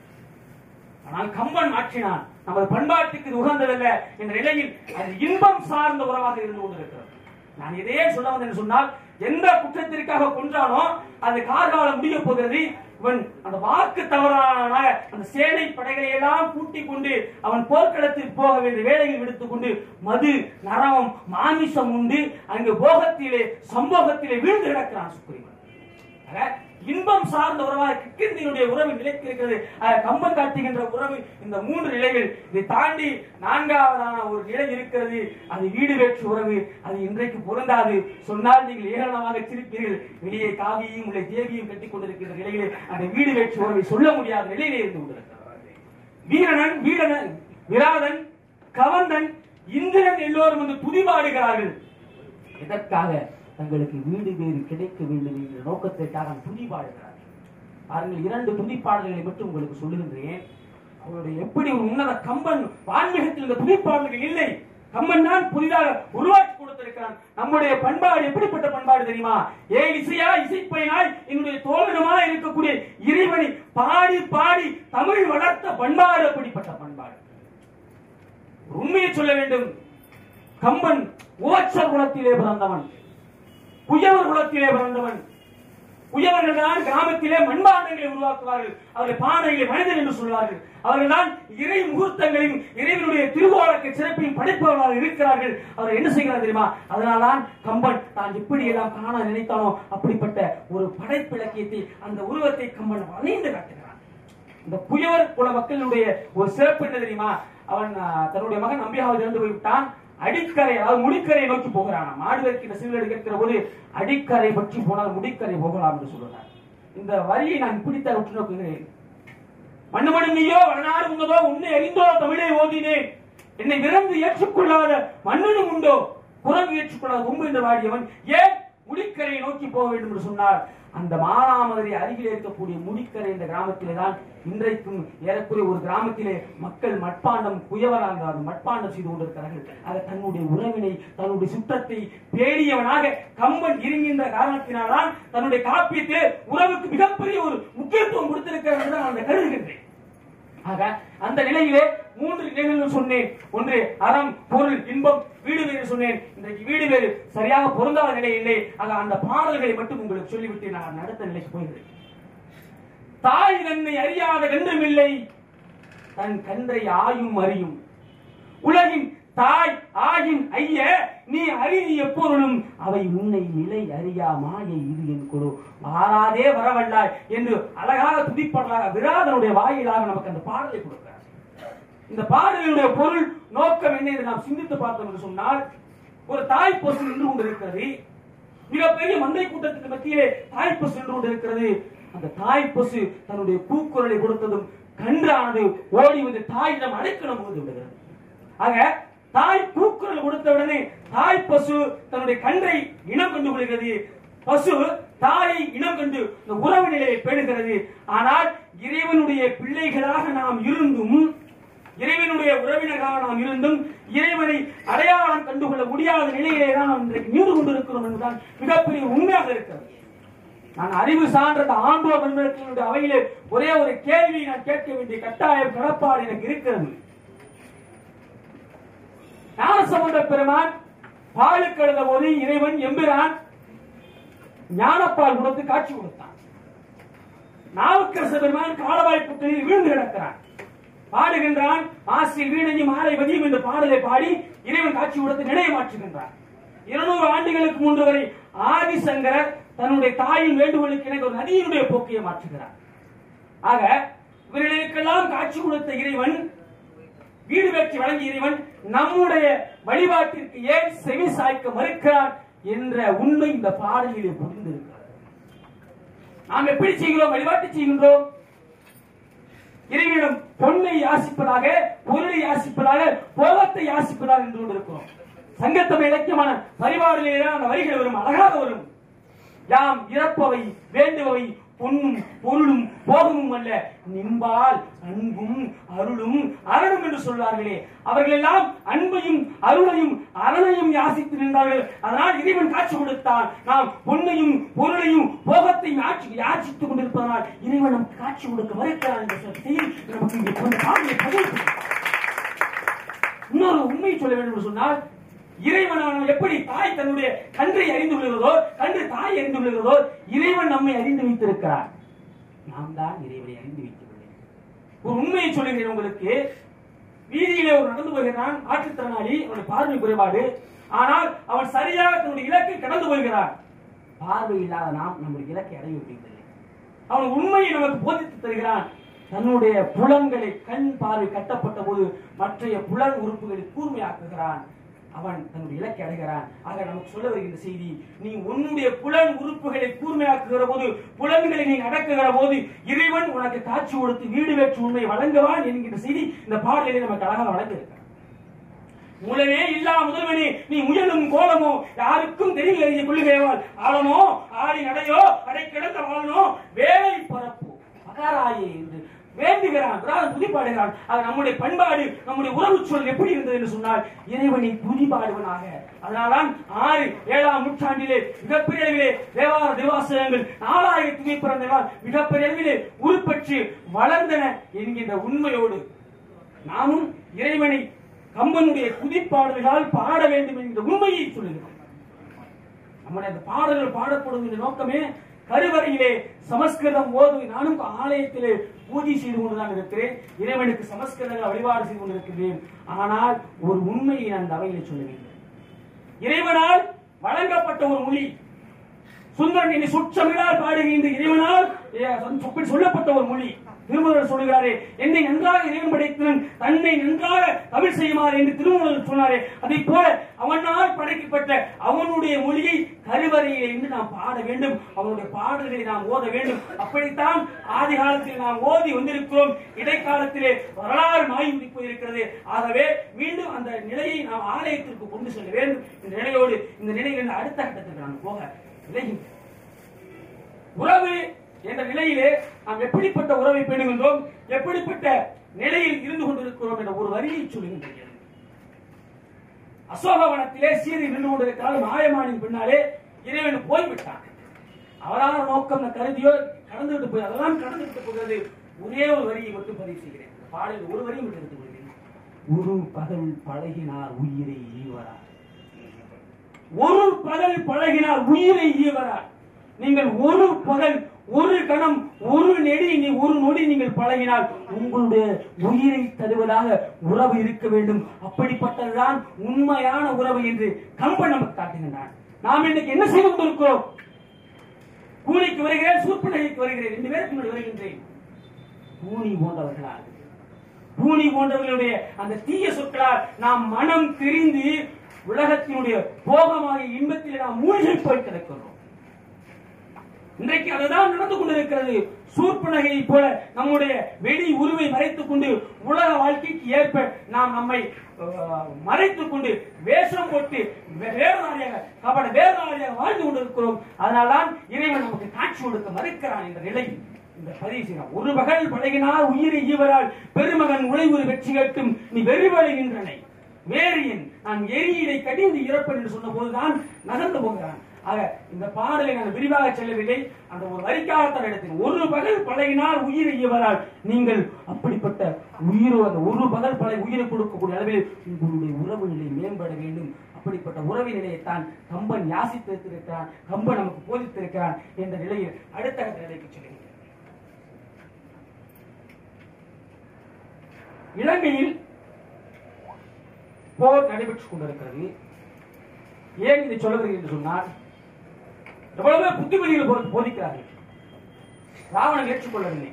ஆனால் கம்பன் மாற்றினான் நமது பண்பாட்டுக்கு இது உகந்ததல்ல என்ற நிலையில் அது இன்பம் சார்ந்த உறவாக இருந்து கொண்டிருக்கிறது நான் இதையே சொல்ல வந்தேன் சொன்னால் எந்த குற்றத்திற்காக கொன்றானோ அது கார்காலம் முடிய போகிறது இவன் அந்த வாக்கு தவறான அந்த சேனை படைகளை எல்லாம் கூட்டிக் கொண்டு அவன் போர்க்களத்தில் போக வேண்டிய வேலையில் விடுத்துக் கொண்டு மது நரவம் மாமிசம் உண்டு அங்கு போகத்திலே சம்போகத்திலே வீழ்ந்து கிடக்கிறான் சுக்ரீவன் ஆக, இன்பம் சார்ந்த உறவாக கிக்கிந்தினுடைய உறவு நிலைத்திருக்கிறது ஆக, கம்பன் காட்டுகின்ற உறவு இந்த மூன்று நிலைகள் இதை தாண்டி நான்காவதான ஒரு நிலை இருக்கிறது அது வீடு வேற்று உறவு அது இன்றைக்கு பொருந்தாது சொன்னால் நீங்கள் ஏராளமாக சிரிப்பீர்கள் வெளியே காவியையும் உள்ள தேவியும் கட்டிக் கொண்டிருக்கின்ற நிலையிலே அந்த வீடு வேற்று உறவை சொல்ல முடியாத நிலையிலே இருந்து கொண்டிருக்கிறது வீரனன் வீரனன் விராதன் கவந்தன் இந்திரன் எல்லோரும் வந்து துதிபாடுகிறார்கள் எதற்காக தங்களுக்கு வீடு வேறு கிடைக்க வேண்டும் என்ற நோக்கத்திற்காக துதிபாடுகிறார்கள் பாருங்கள் இரண்டு துதிப்பாடல்களை மட்டும் உங்களுக்கு சொல்லுகின்றேன் அவருடைய எப்படி ஒரு உன்னத கம்பன் வான்மீகத்தில் இந்த துதிப்பாடல்கள் இல்லை கம்பன் தான் புதிதாக உருவாக்கி கொடுத்திருக்கிறான் நம்முடைய பண்பாடு எப்படிப்பட்ட பண்பாடு தெரியுமா ஏ இசையா இசைப்பயனாய் என்னுடைய தோழனமா இருக்கக்கூடிய இறைவனை பாடி பாடி தமிழ் வளர்த்த பண்பாடு அப்படிப்பட்ட பண்பாடு ஒரு உண்மையை சொல்ல வேண்டும் கம்பன் ஓச்சர் குலத்திலே பிறந்தவன் குயவர் குலத்திலே பிறந்தவன் குயவர்கள் தான் கிராமத்திலே மண்பாண்டங்களை உருவாக்குவார்கள் அவர்கள் பானைகளை மனிதன் என்று சொல்வார்கள் அவர்கள் தான் இறை முகூர்த்தங்களையும் இறைவனுடைய திருவோலக்க சிறப்பையும் படைப்பவர்களாக இருக்கிறார்கள் அவர் என்ன செய்கிறார் தெரியுமா அதனால்தான் கம்பன் தான் எப்படி எல்லாம் காண நினைத்தானோ அப்படிப்பட்ட ஒரு படைப்பிலக்கியத்தை அந்த உருவத்தை கம்பன் வரைந்து காட்டுகிறான் இந்த புயவர் குல மக்களுடைய ஒரு சிறப்பு என்ன தெரியுமா அவன் ஆஹ், தன்னுடைய மகன் நம்பியாவது இறந்து போய்விட்டான் அடிக்கரை அதாவது முடிக்கரை நோக்கி போகிறான் மாடு வைக்கிற சிறுவடி கேட்கிற போது அடிக்கரை பற்றி போனால் முடிக்கரை போகலாம் என்று சொல்லுகிறார் இந்த வரியை நான் பிடித்த உற்று நோக்குகிறேன் மண்ணுமணி நீயோ வடநாடு உங்கதோ உன்னை அறிந்தோ தமிழை ஓதினேன் என்னை விரும்பி ஏற்றுக்கொள்ளாத மன்னனும் உண்டோ குரங்கு ஏற்றுக்கொள்ளாத கொம்பு என்று வாடியவன் ஏன் முடிக்கரையை நோக்கி போக வேண்டும் என்று சொன்னார் அந்த மானாமதுரை அருகில் இருக்கக்கூடிய முடிக்கரை என்ற கிராமத்திலே தான் இன்றைக்கும் ஏறக்குறைய ஒரு கிராமத்திலே மக்கள் மட்பாண்டம் குயவராக அந்த மட்பாண்டம் செய்து கொண்டிருக்கிறார்கள் ஆக தன்னுடைய உறவினை தன்னுடைய சுற்றத்தை பேணியவனாக கம்பன் இருக்கின்ற காரணத்தினால்தான் தன்னுடைய காப்பியத்திலே உறவுக்கு மிகப்பெரிய ஒரு முக்கியத்துவம் கொடுத்திருக்கிறார் என்று நான் அதை கருதுகின்றேன் ஆக அந்த நிலையிலே மூன்று நிலைகள் சொன்னேன் ஒன்று அறம் பொருள் இன்பம் வீடு வேறு சொன்னேன் இன்றைக்கு வீடு வேறு சரியாக பொருந்தாத நிலை இல்லை ஆக அந்த பாடல்களை மட்டும் உங்களுக்கு சொல்லிவிட்டு நான் அடுத்த நிலைக்கு போகிறேன் தாய் தன்னை அறியாத கன்றுமில்லை தன் கன்றை ஆயும் அறியும் உலகின் தாய் ஆகின் ஐய நீ அறிவி எப்பொருளும் அவை உன்னை நிலை அறியா மாயை இது என் குழு மாறாதே வரவல்லாய் என்று அழகாக துதிப்பாடலாக விராதனுடைய வாயிலாக நமக்கு அந்த பாடலை கொடுக்கிறார் இந்த பாடலினுடைய பொருள் நோக்கம் என்ன என்று நாம் சிந்தித்து பார்த்தோம் என்று சொன்னால் ஒரு தாய் பசு நின்று கொண்டிருக்கிறது மிகப்பெரிய மந்தை கூட்டத்துக்கு மத்தியிலே தாய் பசு நின்று கொண்டிருக்கிறது அந்த தாய் பசு தன்னுடைய கூக்குரலை கொடுத்ததும் கன்றானது ஓடி வந்து தாயிடம் அடைக்கலம் புகுந்து விடுகிறது ஆக தாய் கூக்குரல் கொடுத்த உடனே தாய் பசு தன்னுடைய கன்றை இனம் கண்டு கொள்கிறது பசு தாயை இனம் கண்டு இந்த உறவு நிலையை பேணுகிறது ஆனால் இறைவனுடைய பிள்ளைகளாக நாம் இருந்தும் இறைவனுடைய உறவினர்களாக நாம் இருந்தும் இறைவனை அடையாளம் கண்டுகொள்ள முடியாத நிலையிலே தான் நாம் இன்றைக்கு நின்று கொண்டிருக்கிறோம் என்பதுதான் மிகப்பெரிய உண்மையாக இருக்கிறது நான் அறிவு சான்ற அந்த ஆண்டோர் நண்பர்களுடைய அவையிலே ஒரே ஒரு கேள்வி நான் கேட்க வேண்டிய கட்டாயம் கடப்பாடு எனக்கு இருக்கிறது ஞானசம்பந்த பெருமான் பாலுக்கு எழுத போது இறைவன் எம்பிரான் ஞானப்பால் கொடுத்து காட்சி கொடுத்தான் நாவுக்கரச பெருமான் காலவாய் புத்தலில் வீழ்ந்து கிடக்கிறான் பாடுகின்றான் ஆசிரியர் வீணையும் மாலை பதியும் என்ற பாடலை பாடி இறைவன் காட்சி கொடுத்து நிலையை மாற்றுகின்றான் இருநூறு ஆண்டுகளுக்கு முன்பு வரை ஆதிசங்கரர் தன்னுடைய தாயின் வேண்டுகோளுக்கு எனக்கு ஒரு நதியினுடைய போக்கையை மாற்றுகிறார் ஆக இவர்களுக்கெல்லாம் காட்சி கொடுத்த இறைவன் வீடு வெற்றி வழங்கிய இறைவன் நம்முடைய வழிபாட்டிற்கு ஏன் செவி சாய்க்க மறுக்கிறார் என்ற உண்மை இந்த பாடலிலே புரிந்திருக்கிறது நாம் எப்படி செய்கிறோம் வழிபாட்டு செய்கின்றோம் இறைவனிடம் பொன்னை யாசிப்பதாக பொருளை யாசிப்பதாக போகத்தை யாசிப்பதாக என்று கொண்டிருக்கிறோம் சங்கத்தமிழ் இலக்கியமான பரிபாடலிலே அந்த வரிகள் வரும் அழகாக வரும் யாம் இறப்பவை வேண்டுபவை பொன்னும் பொருளும் போகமும் அல்ல நின்பால் அன்பும் அருளும் அருளும் என்று சொல்வார்களே அவர்கள் எல்லாம் அன்பையும் அருளையும் அரணையும் யாசித்து நின்றார்கள் அதனால் இறைவன் காட்சி கொடுத்தான் நாம் பொன்னையும் பொருளையும் போகத்தையும் ஆட்சி யாசித்துக் கொண்டிருப்பதனால் இறைவன் நமக்கு காட்சி கொடுக்க மறுக்கிறான் என்ற செய்தி நமக்கு இங்கே கொஞ்சம் பாடலை பதிவு இன்னொரு உண்மை சொல்ல வேண்டும் என்று சொன்னால் இறைவன் எப்படி தாய் தன்னுடைய கன்றை அறிந்து கொள்கிறதோ கன்று தாய் அறிந்து கொள்கிறதோ இறைவன் நம்மை அறிந்து வைத்திருக்கிறார் நாம் தான் இறைவனை அறிந்து வைக்கவில்லை ஒரு உண்மையை சொல்லுகிறேன் உங்களுக்கு வீதியிலே ஒரு நடந்து வருகிறான் மாற்றுத்திறனாளி அவனுடைய பார்வை குறைபாடு ஆனால் அவன் சரியாக தன்னுடைய இலக்கை கடந்து கொள்கிறான் பார்வை இல்லாத நாம் நம்முடைய இலக்கை அடைய முடியவில்லை அவன் உண்மையை நமக்கு போதித்து தருகிறான் தன்னுடைய புலன்களை கண் பார்வை கட்டப்பட்ட போது மற்றைய புலன் உறுப்புகளை கூர்மையாக்குகிறான் அவன் தன்னுடைய இலக்கை அடைகிறான் ஆக நமக்கு சொல்ல வருகின்ற செய்தி நீ உன்னுடைய புலன் உறுப்புகளை கூர்மையாக்குகிற போது புலன்களை நீ அடக்குகிற போது இறைவன் உனக்கு காட்சி கொடுத்து வீடு வேற்று உண்மை வழங்குவான் என்கின்ற செய்தி இந்த பாடலிலே நமக்கு அழகாக வழங்கியிருக்கிறார் மூலமே இல்லா முதல்வனே நீ முயலும் கோலமோ யாருக்கும் தெரியல எழுதிய கொள்ளுகையால் ஆழமோ ஆடி நடையோ அடை கிடந்த வாழனோ வேலை பரப்போ மகாராயே என்று வேண்டுகிறான் பிரான் துதிப்பாடுகிறான் அது நம்முடைய பண்பாடு நம்முடைய உறவு சூழல் எப்படி இருந்தது என்று சொன்னால் இறைவனை துதிப்பாடுவனாக அதனால்தான் ஆறு ஏழாம் நூற்றாண்டிலே மிகப்பெரிய அளவிலே தேவார தேவாசகங்கள் நாலாயிரம் துதி பிறந்ததால் மிகப்பெரிய அளவிலே உருப்பெற்று வளர்ந்தன என்கின்ற உண்மையோடு நாமும் இறைவனை கம்பனுடைய துதிப்பாடல்களால் பாட வேண்டும் என்ற உண்மையை சொல்லுகிறோம் நம்முடைய அந்த பாடல்கள் பாடப்படுவதன் நோக்கமே கருவறையிலே சமஸ்கிருதம் ஓது நானும் ஆலயத்திலே பூஜை செய்து கொண்டுதான் இருக்கிறேன் இறைவனுக்கு சமஸ்கிருதங்கள் வழிபாடு செய்து கொண்டிருக்கிறேன் ஆனால் ஒரு உண்மையை நான் அந்த அவையிலே சொல்ல வேண்டும் இறைவனால் வழங்கப்பட்ட ஒரு மொழி சுந்தரன் என்னை சுற்றமிழால் பாடுகின்ற இறைவனால் ஏ, இப்படி சொல்லப்பட்ட ஒரு மொழி திருமூலர் சொல்லுகிறாரே என்னை நன்றாக இறைவன் படைத்தவன் தன்னை நன்றாக தமிழ் செய்யுமாறு என்று திருமூலர் சொன்னாரே அதை போல அவனால் படைக்கப்பட்ட அவனுடைய மொழியை கருவறையில் இருந்து நாம் பாட வேண்டும் அவனுடைய பாடல்களை நாம் ஓத வேண்டும் அப்படித்தான் ஆதி காலத்தில் நாம் ஓதி வந்திருக்கிறோம் இடைக்காலத்திலே வரலாறு மாறி போயிருக்கிறது ஆகவே மீண்டும் அந்த நிலையை நாம் ஆலயத்திற்கு கொண்டு செல்ல வேண்டும் இந்த நிலையோடு இந்த நிலையில் அடுத்த கட்டத்திற்கு நாம் போக விளைகின்றோம் உறவு என்ற நிலையிலே நாம் எப்படிப்பட்ட உறவை பேணுகின்றோம் எப்படிப்பட்ட நிலையில் இருந்து கொண்டிருக்கிறோம் என்ற ஒரு வரியை சொல்லுகின்றேன் அசோகவனத்திலே சீறி நின்று கொண்டிருக்கிறார் மாயமானின் பின்னாலே இறைவன் போய்விட்டான் அவரான நோக்கம் நான் கருதியோ கடந்துவிட்டு போய் அதெல்லாம் கடந்துவிட்டு போகிறது ஒரே ஒரு வரியை மட்டும் பதிவு செய்கிறேன் இந்த பாடலில் ஒரு வரியை மட்டும் எடுத்துக் கொள்கிறேன் உரு பகல் பழகினார் உயிரை ஈவரார் ஒரு பகல் பழகினார் உயிரை ஈவரார் நீங்கள் ஒரு பகல் ஒரு கணம் ஒரு நெடி நீ ஒரு நொடி நீங்கள் பழகினால் உங்களுடைய உயிரை தருவதாக உறவு இருக்க வேண்டும் அப்படிப்பட்டதுதான் உண்மையான உறவு என்று கம்பன் நமக்கு காட்டுகின்றான் நாம் இன்னைக்கு என்ன செய்து கொண்டிருக்கிறோம் கூலிக்கு வருகிறேன் சூர்பனகைக்கு வருகிறேன் ரெண்டு பேருக்கு முன்னாடி வருகின்றேன் பூனி போன்றவர்களால் பூனி போன்றவர்களுடைய அந்த தீய சொற்களால் நாம் மனம் திரிந்து உலகத்தினுடைய போகமாகிய இன்பத்தில் நாம் மூழ்கி போய் கிடக்கிறோம் இன்றைக்கு அதுதான் நடந்து கொண்டிருக்கிறது சூர்பனகையை போல நம்முடைய வெளி உருவை மறைத்துக் கொண்டு உலக வாழ்க்கைக்கு ஏற்ப நாம் நம்மை அஹ், மறைத்துக் கொண்டு வேஷம் போட்டு வே- வேறுநாளியாக கபட வேறுநாளியாக வாழ்க்கையாக வாழ்ந்து கொண்டிருக்கிறோம் அதனால்தான் இறைவன் நமக்கு காட்சி கொடுக்க மறுக்கிறான் என்ற நிலை இந்த பதிவு செய்யலாம் ஒரு பகல் பழகினார் உயிரை ஈவரால் பெருமகன் உழைவுறு வெற்றி கட்டும் நீ வெறிவழி நின்றனை வேறியன் நான் எரியிடை கடிந்து இறப்பேன் என்று சொன்ன போதுதான் நகர்ந்து போகிறான் ஆக இந்த பாடலை நான் விரிவாக செல்லவில்லை அந்த ஒரு வரிக்காகத்தான் எடுத்தேன் ஒரு பகல் பழகினால் உயிரை ஈவரால் நீங்கள் அப்படிப்பட்ட உயிர் அந்த ஒரு பகல் பழகி உயிரை கொடுக்கக்கூடிய அளவில் உங்களுடைய உறவு நிலை மேம்பட வேண்டும் அப்படிப்பட்ட உறவு நிலையைத்தான் கம்பன் யாசித்திருக்கிறான் கம்பன் நமக்கு போதித்திருக்கிறான் என்ற நிலையில் அடுத்த கட்ட நிலைக்கு செல்கிறேன் இலங்கையில் போர் நடைபெற்றுக் கொண்டிருக்கிறது ஏன் இதை சொல்ல வருகிறேன் என்று சொன்னால் எவ்வளவு புத்திமதிகள் போது- போதிக்கிறார்கள் ராவணன் ஏற்றுக்கொள்ளவில்லை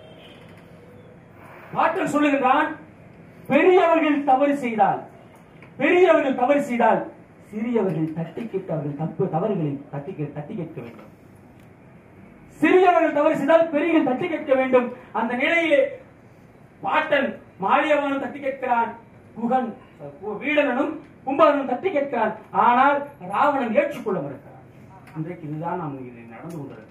பாட்டன் சொல்லுகின்றான் பெரியவர்கள் தவறு செய்தால் பெரியவர்கள் தவறு செய்தால் சிறியவர்கள் தட்டி கேட்டு அவர்கள் தப்பு தவறுகளை தட்டி கே- தட்டி கேட்க வேண்டும் சிறியவர்கள் தவறு செய்தால் பெரியவர்கள் தட்டி கேட்க வேண்டும் அந்த நிலையிலே பாட்டன் மாளியவனும் தட்டி கேட்கிறான் குகன் கு- வீடனனும் கும்பகனும் தட்டி கேட்கிறான் ஆனால் ராவணன் ஏற்றுக்கொள்ள மறுக்கிறான் இன்றைக்கு இதுதான் நாம் இதில் நடந்து கொண்டிருக்கிறோம்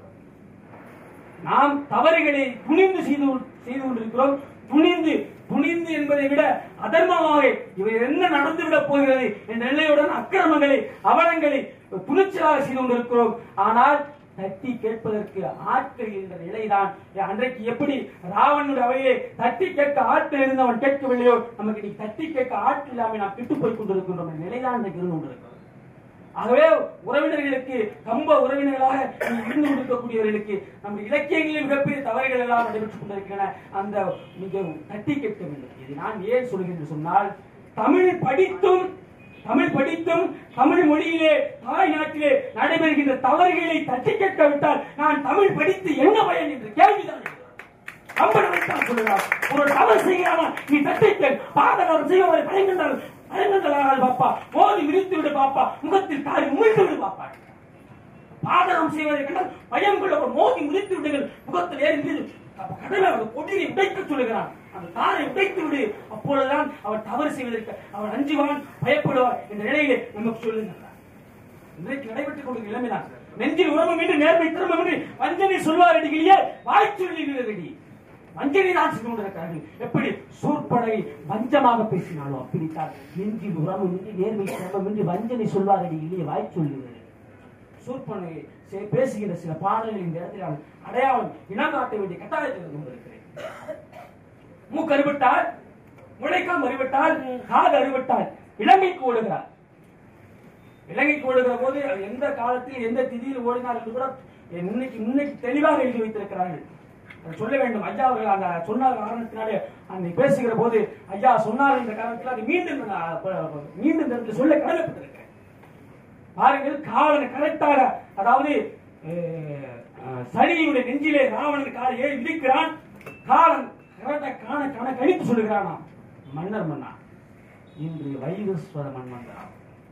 நாம் தவறுகளை துணிந்து செய்து செய்து கொண்டிருக்கிறோம் துணிந்து துணிந்து என்பதை விட அதர்மமாக இவை என்ன நடந்துவிடப் போகிறது என்ற நிலையுடன் அக்கிரமங்களை அவலங்களை துணிச்சலாக செய்து கொண்டிருக்கிறோம் ஆனால் தட்டி கேட்பதற்கு ஆட்கள் என்ற நிலைதான் அன்றைக்கு எப்படி ராவனுடைய அவையிலே தட்டி கேட்க ஆட்கள் இருந்து அவன் கேட்கவில்லையோ நமக்கு இன்னைக்கு தட்டி கேட்க ஆட்கள் இல்லாமல் நாம் கெட்டு போய் கொண்டிருக்கின்றோம் என்ற நிலைதான் இன்றைக்கு இருந்து கொண்டிருக்கிறோம் ஆகவே உறவினர்களுக்கு கம்ப உறவினர்களாக இருந்து கொண்டிருக்கக்கூடியவர்களுக்கு நம்ம இலக்கியங்களில் மிகப்பெரிய தவறுகள் எல்லாம் நடைபெற்றுக் கொண்டிருக்கின்றன அந்த மிக தட்டி கேட்க வேண்டும் இது நான் ஏன் சொல்கிறேன் என்று சொன்னால் தமிழ் படித்தும் தமிழ் படித்தும் தமிழ் மொழியிலே தாய் நாட்டிலே நடைபெறுகின்ற தவறுகளை தட்டி கேட்காவிட்டால் நான் தமிழ் படித்து என்ன பயன் என்று கேள்விதான் எழுகிறேன். கம்பனவைத்தான் சொல்லுகிறார் ஒரு தவறு செய்கிறானா நீ தட்டிக்கேள் பாதகம் செய்வதை பயங்கண்டால் பயங்கண்டால் பாப்பா மோதி விரித்து விடு பாப்பா முகத்தில் காரி உமிழ்ந்து விடு பாப்பா பாதகம் செய்வதை கண்டால் பயம் கொள்ள ஒரு மோதி முதித்து விடுங்கள் முகத்தில் ஏறி மீது அப்ப கடலை அவர் கொடியை உடைக்க சொல்லுகிறான் அந்த தாரை உடைத்து விடு அப்பொழுதுதான் அவர் தவறு செய்வதற்கு அவர் அஞ்சுவான் பயப்படுவார் என்ற நிலையிலே நமக்கு சொல்லுகிறார் இன்றைக்கு நடைபெற்றுக் கொண்டிருக்கிற நிலைமைதான் நெஞ்சில் உறவும் என்று நேர்மை திரும்பம் என்று வஞ்சனை சொல்வார் அடிக்கலையே வாய்ச்சொல்லி வீரரடி வஞ்சனை தான் செய்து கொண்டிருக்கிறார்கள் எப்படி சூர்படை வஞ்சமாக பேசினாலும் அப்படித்தான் நெஞ்சில் உறவும் என்று நேர்மை திரும்பம் என்று வஞ்சனை சொல்வார் அடிக்கலையே வாய்ச்சொல்லி வீரரடி சூர்பனை சே- பேசுகிற சில பாடல்கள் இந்த இடத்தில் நான் அடையாளம் இனம் காட்ட வேண்டிய கட்டாயத்தில் இருந்து கொண்டிருக்கிறேன் மூக்கு அறுபட்டால் முளைக்காம் அறுபட்டால் காது அறுபட்டால் இலங்கைக்கு ஓடுகிறார் இலங்கைக்கு ஓடுகிற போது அது எந்த காலத்தில் எந்த திதியில் ஓடினார் என்று கூட இன்னைக்கு இன்னைக்கு தெளிவாக எழுதி வைத்திருக்கிறார்கள் அதை சொல்ல வேண்டும் ஐயா அவர்கள் அந்த சொன்ன காரணத்தினாலே அன்னை பேசுகிற போது ஐயா சொன்னார் என்ற காரணத்தில் அதை மீண்டும் நான் ப- ப- மீண்டும் இந்த இடத்துல சொல்ல கடமைப்பட்டிருக்கிறேன் பாருங்கள் காலன் கரெக்டாக அதாவது அஹ், அஹ், சனியுடைய நெஞ்சிலே ராவணன் காலை ஏறி விதிக்கிறான் காலன் கரெக்டா காண காண கழித்து சொல்லுகிறானாம் மன்னர் மன்னா இன்று வைரஸ்வர மன்மந்தராம்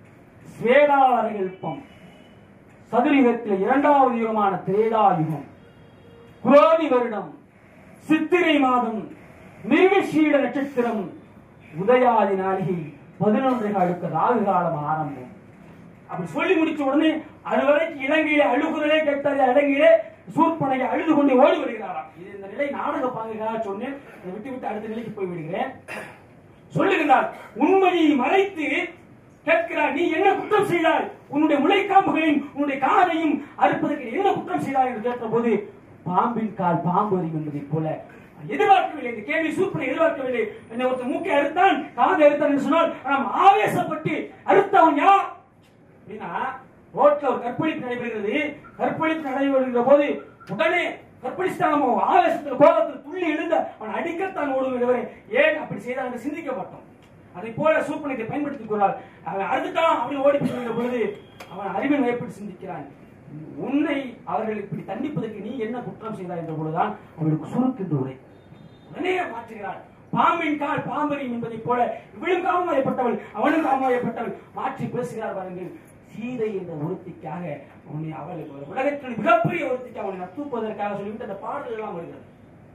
ஸ்வேதாவரகல்பம் சதுரயுகத்தில் இரண்டாவது யுகமான திரேதா யுகம் குரோதி வருடம் சித்திரை மாதம் மிருகஷீட நட்சத்திரம் உதயாதி நாளிகை பதினொன்றை காலுக்கு ராகு காலம் ஆரம்பம் அப்படி சொல்லி முடிச்ச உடனே அது வரைக்கும் இலங்கையிலே அழுகுறதே கேட்டாரு இலங்கையிலே சூர்பனையை அழுது கொண்டு ஓடி வருகிறாராம் இது இந்த நிலை நாடக பாங்குக்காக சொன்னேன் இதை விட்டு விட்டு அடுத்த நிலைக்கு போய் விடுகிறேன் சொல்லுகிறார் உண்மையை மறைத்து கேட்கிறார் நீ என்ன குற்றம் செய்தாய் உன்னுடைய முளைக்காம்புகளையும் உன்னுடைய காதையும் அறுப்பதற்கு என்ன குற்றம் செய்தாய் என்று கேட்ட போது பாம்பின் கால் பாம்பு அறியும் என்பதைப் போல எதிர்பார்க்கவில்லை இந்த கேள்வி சூப்பரை எதிர்பார்க்கவில்லை என்னை ஒருத்தர் மூக்கை அறுத்தான் காதை அறுத்தான் என்று சொன்னால் நாம் ஆவேசப்பட்டு அறுத்தவன் யார் அப்படின்னா ரோட்ல ஒரு கற்பழிப்பு நடைபெறுகிறது கற்பழிப்பு நடைபெறுகிற போது உடனே கற்பழிச்சாங்க ஆவேசத்தில் கோபத்தில் துள்ளி எழுந்த அவன் அடிக்கத்தான் ஓடுகிறவரை ஏன் அப்படி செய்தான் என்று சிந்திக்க மாட்டோம் அதை போல சூப்பனத்தை பயன்படுத்திக் கொள்ளார் அவன் அறுத்துட்டான் அப்படி ஓடி போகிற பொழுது அவன் அறிவின் எப்படி சிந்திக்கிறான் உன்னை அவர்கள் இப்படி தண்டிப்பதற்கு நீ என்ன குற்றம் செய்தாய் என்ற பொழுதுதான் அவளுக்கு சுருக்கின்ற உரை உடனே மாற்றுகிறாள் பாம்பின் கால் பாம்பரியும் என்பதைப் போல இவளும் காமமாயப்பட்டவள் அவனும் காமமாயப்பட்டவள் மாற்றி பேசுகிறார் பாருங்கள் சீதை என்ற ஒருத்திக்காக அவனை அவள் உலகத்தில் மிகப்பெரிய ஒருத்திக்கு அவனை நத்துப்பதற்காக சொல்லிவிட்டு அந்த பாடல் எல்லாம் வருகிறது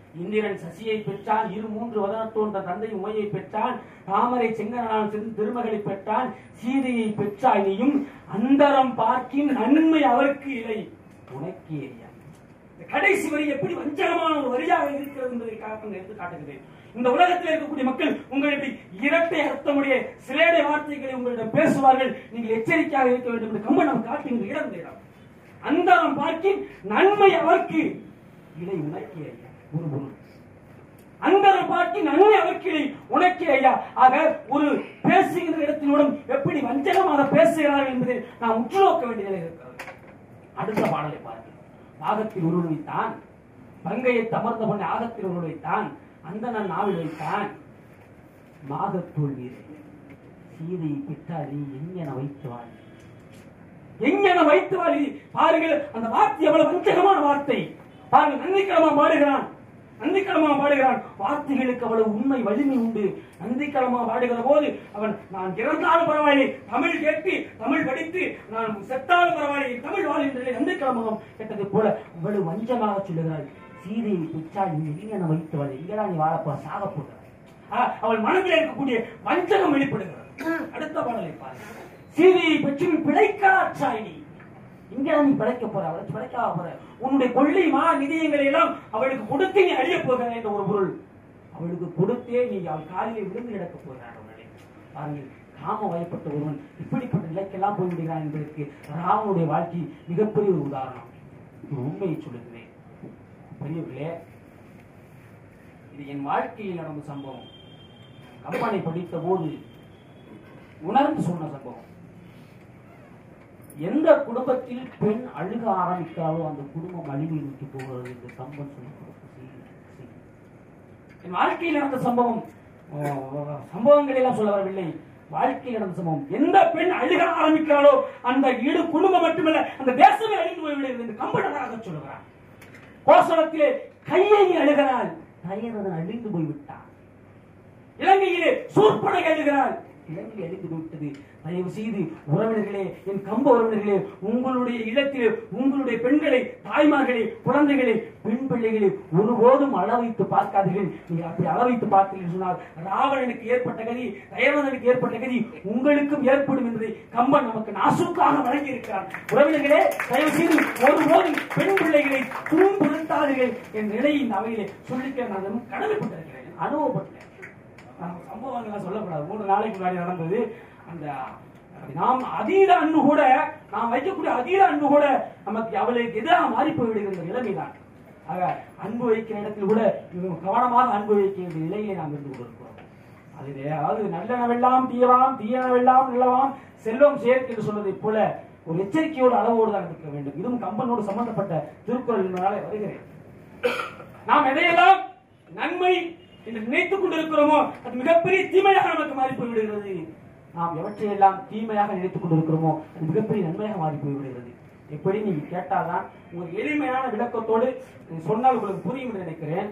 இந்திரன் சசியை பெற்றான் இரு மூன்று வதனத்தோன் தன் தந்தை உமையை பெற்றான் தாமரை செங்கனால் சிறு திருமகளை பெற்றான் சீதையை பெற்றாய் நீயும் அந்தரம் பார்க்கின் நன்மை அவருக்கு இல்லை உனக்கே அறியா இந்த கடைசி வரி எப்படி வஞ்சகமான ஒரு வரியாக இருக்கிறது என்பதற்காக நான் எடுத்து காட்டுகிறேன் இந்த உலகத்தில் இருக்கக்கூடிய மக்கள் உங்களுக்கு இரட்டை அர்த்தமுடைய சிலேடை வார்த்தைகளை உங்களிடம் பேசுவார்கள் நீங்கள் எச்சரிக்கையாக இருக்க வேண்டும் என்று கம்பன் நாம் காட்டுகின்ற இடம் இந்த இடம் அந்தரம் பார்க்கின் நன்மை அவருக்கு இலை உனக்கே ஐயா ஒரு பொருள் அந்தரம் பார்க்கி நன்மை அவர்களை உனக்கே ஐயா ஆக ஒரு பேசுகின்ற இடத்தினோடும் எப்படி வஞ்சகமாக பேசுகிறார்கள் என்பதை நாம் உற்று நோக்க வேண்டிய நிலை இருக்கிறது அடுத்த பாடலை பாருங்கள் ஆகத்தில் உருள் வைத்தான் பங்கையை தமர்ந்த பண்ணி ஆகத்தில் உருள் வைத்தான் அந்த நான் நாவில் வைத்தான் மாகத்தோல் வீரே சீதையை பெற்றால் நீ எங்கென வைத்து வாழ் எங்கென வைத்து வாழ் பாருங்கள் அந்த வார்த்தை எவ்வளவு வஞ்சகமான வார்த்தை பாருங்கள் நந்திக்கிழமா பாடுகிறான் நந்திக்கிழமா பாடுகிறான் வார்த்தைகளுக்கு அவ்வளவு உண்மை வலிமை உண்டு நந்திக்கிழமா பாடுகிற போது அவன் நான் இறந்தாலும் பரவாயில்லை தமிழ் கேட்டு தமிழ் படித்து நான் செத்தாலும் பரவாயில்லை தமிழ் வாழ்கின்ற நந்திக்கிழமாவும் கேட்டது போல அவ்வளவு வஞ்சமாக சொல்லுகிறாள் சீதையை பெற்றால் நீ எங்கென வைத்து வாழ் எங்கடா நீ வாழப்போ சாக போகிறாய் ஆ, அவள் மனதில் இருக்கக்கூடிய வஞ்சகம் வெளிப்படுகிறது அடுத்த பாடலை பாருங்க சீதையை பற்றி பிழைக்காற்றாய் நீ இங்க நீ பிழைக்க போற அவளை பிழைக்க போற உன்னுடைய கொள்ளை மா நிதியங்களை எல்லாம் அவளுக்கு கொடுத்து நீ அழிய போகிற என்ற ஒரு பொருள் அவளுக்கு கொடுத்தே நீ அவள் காலிலே விழுந்து கிடக்க போகிறார் அவளை பாருங்கள் காம வயப்பட்ட ஒருவன் இப்படிப்பட்ட நிலைக்கெல்லாம் போய் விடுகிறான் என்பதற்கு ராமனுடைய வாழ்க்கை மிகப்பெரிய ஒரு உதாரணம் இது உண்மையை சொல்லுகிறேன் பெரியவர்களே இது என் வாழ்க்கையில் நடந்த சம்பவம் கம்பனை படித்த போது உணர்ந்து சொன்ன சம்பவம் எந்த குடும்பத்தில் பெண் அழுக ஆரம்பித்தாலோ அந்த குடும்பம் அழிவை நோக்கி போகிறது என்று கம்பன் சொல்லி கொடுத்த செய்தி. செய்தி. என் வாழ்க்கையில் நடந்த சம்பவம் அஹ், சம்பவங்களை எல்லாம் சொல்ல வரவில்லை வாழ்க்கையில் நடந்த சம்பவம் எந்த பெண் அழுக ஆரம்பிக்கிறாளோ அந்த ஈடு குடும்பம் மட்டுமல்ல அந்த தேசமே அழிந்து போய்விடுகிறது என்று கம்பன் அழகாக சொல்லுகிறார் கோசலத்திலே கையை அழுகிறாள் தயரதன் அழிந்து போய்விட்டான் இலங்கையிலே சூர்படை எழுகிறாள் இலங்கை அழிந்து விட்டது தயவு செய்து உறவினர்களே என் கம்ப உறவினர்களே உங்களுடைய இல்லத்திலே உங்களுடைய பெண்களை தாய்மார்களை குழந்தைகளை பெண் பிள்ளைகளை ஒருபோதும் அள வைத்து பார்க்காதீர்கள் நீங்கள் அப்படி அள வைத்து பார்த்தீர்கள் சொன்னால் ராவணனுக்கு ஏற்பட்ட கதி தயவதனுக்கு ஏற்பட்ட கதி உங்களுக்கும் ஏற்படும் என்பதை கம்பன் நமக்கு நாசுக்காக வழங்கி இருக்கிறார் உறவினர்களே தயவு செய்து ஒருபோதும் பெண் பிள்ளைகளை துன்புறுத்தாதீர்கள் என் நிலையை இந்த அவையிலே சொல்லிக்க நான் கடமைப்பட்டிருக்கிறேன் அனுபவப்பட்டேன் நான் சம்பவங்கள்லாம் சொல்லக்கூடாது மூணு நாளைக்கு முன்னாடி நடந்தது அந்த நாம் அதீத அன்பு கூட நாம் வைக்கக்கூடிய அதீத அன்பு கூட நமக்கு அவளுக்கு எதிராக மாறி போய்விடுகிற நிலைமைதான் ஆக அன்பு வைக்கிற இடத்தில் கூட மிகவும் கவனமாக அன்பு வைக்க வேண்டிய நிலையிலே நாம் இருந்து கொண்டிருக்கிறோம் அதிலே அதாவது நல்லனவெல்லாம் தீயவாம் தீயனவெல்லாம் நல்லவாம் செல்வம் சேர்க்கு என்று சொல்வதைப் போல ஒரு எச்சரிக்கையோடு அளவோடு தான் இருக்க வேண்டும் இதுவும் கம்பனோடு சம்பந்தப்பட்ட திருக்குறள் என்பதாலே வருகிறேன் நாம் எதையெல்லாம் நன்மை என்று நினைத்துக் கொண்டிருக்கிறோமோ அது மிகப்பெரிய தீமையாக நமக்கு மாறி போய்விடுகிறது நாம் எவற்றையெல்லாம் தீமையாக நினைத்துக் கொண்டிருக்கிறோமோ அது மிகப்பெரிய நன்மையாக மாறி போய்விடுகிறது எப்படி நீங்க கேட்டால்தான் ஒரு எளிமையான விளக்கத்தோடு சொன்னால் உங்களுக்கு புரியும் என்று நினைக்கிறேன்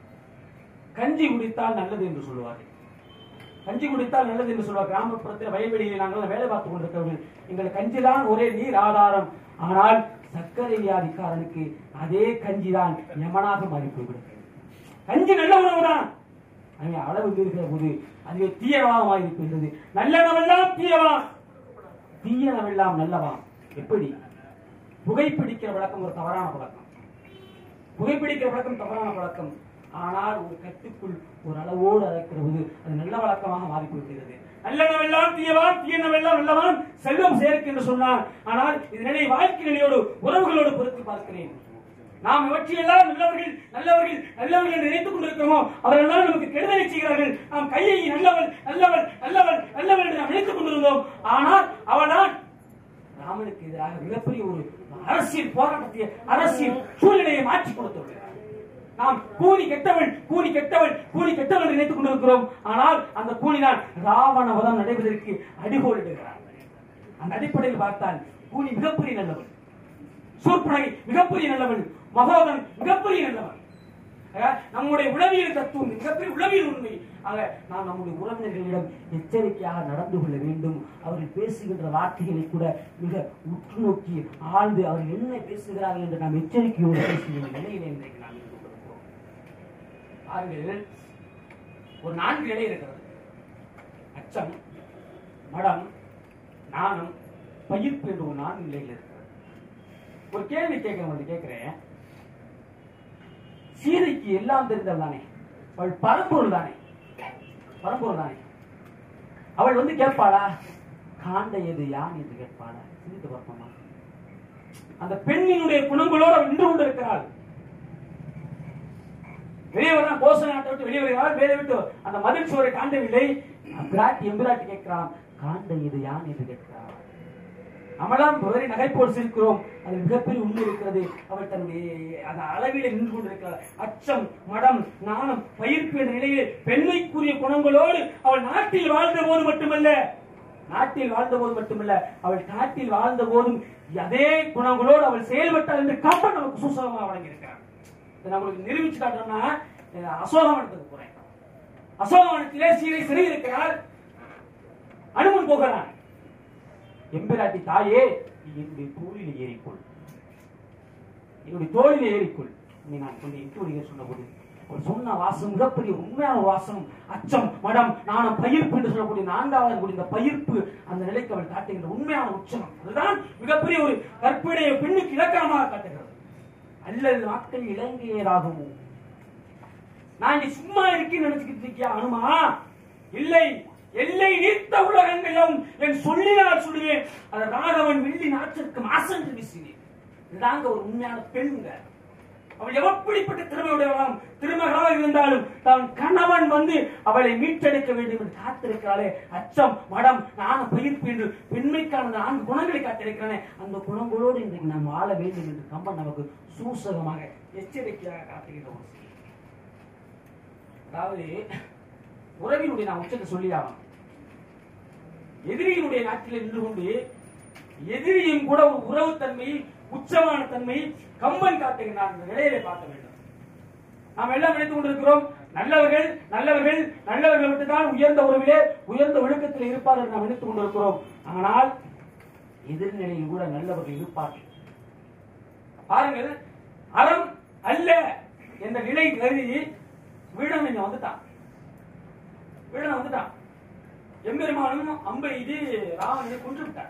கஞ்சி குடித்தால் நல்லது என்று சொல்லுவார்கள் கஞ்சி குடித்தால் நல்லது என்று சொல்வார் கிராமப்புறத்தில் வயல்வெளியில் நாங்கள் வேலை பார்த்துக் கொண்டிருக்கிறவர்கள் எங்கள் கஞ்சிதான் ஒரே நீர் ஆதாரம் ஆனால் சர்க்கரை வியாதிக்காரனுக்கு அதே கஞ்சிதான் யமனாக மாறி போய்விடுகிறது கஞ்சி நல்ல உணவுதான் அவன் அளவு இருக்கிற போது அதுவே தீயவாக மாறி போகிறது நல்லனவெல்லாம் தீயவா தீயனவெல்லாம் நல்லவாம் எப்படி புகைப்பிடிக்கிற வழக்கம் ஒரு தவறான பழக்கம் புகைப்பிடிக்கிற பழக்கம் தவறான பழக்கம் ஆனால் ஒரு கட்டுக்குள் ஒரு அளவோடு அழைக்கிற போது அது நல்ல வழக்கமாக மாறி போய்விடுகிறது நல்லனவெல்லாம் தீயவான் தீயனவெல்லாம் நல்லவான் செல்வம் சேர்க்கு என்று சொன்னார் ஆனால் இதனை வாழ்க்கை நிலையோடு உறவுகளோடு பொருத்தி பார்க்கிறேன் நாம் இவற்றையெல்லாம் நல்லவர்கள் நல்லவர்கள் நல்லவர்கள் என்று நினைத்துக் கொண்டிருக்கிறோமோ அவர்களெல்லாம் நமக்கு கெடுதலை செய்கிறார்கள் நாம் கையை நல்லவள் நல்லவள் நல்லவள் நல்லவள் என்று நாம் நினைத்துக் கொண்டிருந்தோம் ஆனால் அவள்தான் ராமனுக்கு எதிராக மிகப்பெரிய ஒரு அரசியல் போராட்டத்தை அரசியல் சூழ்நிலையை மாற்றி கொடுத்துள்ளார் நாம் கூலி கெட்டவள் கூலி கெட்டவள் கூலி கெட்டவள் என்று நினைத்துக் கொண்டிருக்கிறோம் ஆனால் அந்த கூலிதான் ராவண வதம் நடைபெறுவதற்கு அடிகோலிடுகிறார் அந்த அடிப்படையில் பார்த்தால் கூலி மிகப்பெரிய நல்லவள் சூர்பனகை மிகப்பெரிய நல்லவள் மகோதன் மிகப்பெரிய நல்லவன் ஆக, நம்முடைய உளவியல் தத்துவம் மிகப்பெரிய உளவியல் உண்மை ஆக நாம் நம்முடைய உறவினர்களிடம் எச்சரிக்கையாக நடந்து கொள்ள வேண்டும் அவர்கள் பேசுகின்ற வார்த்தைகளை கூட மிக உற்று நோக்கி ஆழ்ந்து அவர்கள் என்ன பேசுகிறார்கள் என்று நாம் எச்சரிக்கையோடு பேச வேண்டிய நிலையிலே இன்றைக்கு நாம் இருந்து கொண்டிருக்கிறோம் பாருங்கள் ஒரு நான்கு நிலை இருக்கிறது அச்சம் மடம் நாணம் பயிர்ப்பு என்று ஒரு நான்கு நிலைகள் இருக்கிறது ஒரு கேள்வி கேட்கிறேன் உங்களுக்கு கேட்கிறேன் சீதைக்கு எல்லாம் தெரிந்தவள் தானே அவள் பரம்பொருள் தானே பரம்பொருள் தானே அவள் வந்து கேட்பாளா காண்ட எது யான் என்று கேட்பாளா சிந்தித்து பார்ப்போமா அந்த பெண்ணினுடைய குணங்களோடு அவள் நின்று கொண்டிருக்கிறாள் வெளியே வரலாம் கோச நாட்டை விட்டு வெளியே வருகிறாள் வேலை விட்டு அந்த மதில் சுவரை காண்டவில்லை பிராட்டி எம்பிராட்டி கேட்கிறான் காண்ட இது யான் என்று கேட்கிறான் நம்மளாம் வெறும் நகைப்போல் சிரிக்கிறோம் அது மிகப்பெரிய உண்மை இருக்கிறது அவள் தன்னுடைய அந்த அளவிலே நின்று கொண்டிருக்கிறார் அச்சம் மடம் நாணம் பயிர்ப்பு என்ற நிலையில் பெண்மைக்குரிய குணங்களோடு அவள் நாட்டில் வாழ்ந்த போது மட்டுமல்ல நாட்டில் வாழ்ந்த போது மட்டுமல்ல அவள் நாட்டில் வாழ்ந்த போதும் அதே குணங்களோடு அவள் செயல்பட்டாள் என்று கம்பன் நமக்கு சுசகமாக வழங்கியிருக்கிறார் இதை நான் உங்களுக்கு நிரூபிச்சு காட்டுறோம்னா அஹ், அசோகவனத்துக்கு போறேன் அசோகவனத்திலே சீரை சிறை இருக்கிறாள் அனுமன் போகிறான் எம்பிராட்டி தாயே நீ என்னுடைய தோளில் ஏறிக்கொள் என்னுடைய தோளில் ஏறிக்கொள் நீ நான் சொல்லி இன்டூரியர் சொன்னபோது அவர் சொன்ன வாசம் மிகப்பெரிய உண்மையான வாசம் அச்சம் மடம் நாணம் பயிர்ப்பு என்று சொல்லக்கூடிய நான்காவது கூடிய இந்த பயிர்ப்பு அந்த நிலைக்கு அவள் காட்டுகின்ற உண்மையான உச்சம் அதுதான் மிகப்பெரிய ஒரு கற்பிடைய பெண்ணுக்கு இலக்கணமாக காட்டுகிறது அல்லது நாட்கள் இலங்கையராகுமோ நான் இங்க சும்மா இருக்கேன்னு நினைச்சுக்கிட்டு இருக்கியா அனுமா இல்லை எல்லை நீர்த்த உலகங்களும் என் சொல்லினால் சொல்லுவேன் அது ராகவன் வெள்ளி நாட்டிற்கு மாசென்று வீசினேன் இதுதாங்க ஒரு உண்மையான பெண்ங்க அவள் எப்படிப்பட்ட திறமையுடையவளாம் திருமகளாக இருந்தாலும் தான் கணவன் வந்து அவளை மீட்டெடுக்க வேண்டும் என்று காத்திருக்கிறாளே அச்சம் மடம் நாணம் பயிர்ப்பு என்று பெண்மைக்கான அந்த நான்கு குணங்களை காத்திருக்கிறானே அந்த குணங்களோடு இன்றைக்கு நாம் வாழ வேண்டும் என்று கம்பன் நமக்கு சூசகமாக எச்சரிக்கையாக காட்டுகிற ஒரு செய்தி. அதாவது உறவினுடைய நான் உச்சத்தை சொல்லியாகும் எதிரியினுடைய நாட்டில் நின்று கொண்டு எதிரியும் கூட ஒரு உறவு தன்மையை உச்சமான தன்மையை கம்பன் காட்டுகிறார் அந்த நிலையிலே பார்க்க வேண்டும் நாம் எல்லாம் நினைத்துக் கொண்டிருக்கிறோம் நல்லவர்கள் நல்லவர்கள் நல்லவர்கள் மட்டும்தான் உயர்ந்த உறவிலே உயர்ந்த ஒழுக்கத்தில் இருப்பார்கள் நாம் நினைத்துக் கொண்டிருக்கிறோம் ஆனால் எதிர்நிலையில் கூட நல்லவர்கள் இருப்பார்கள் பாருங்கள் அறம் அல்ல என்ற நிலை கருதி வீடன் இங்க வந்துட்டான் வீடன் வந்துட்டான் எம்பெருமானும் அம்பை இது ராவணனை கொன்று விட்டான்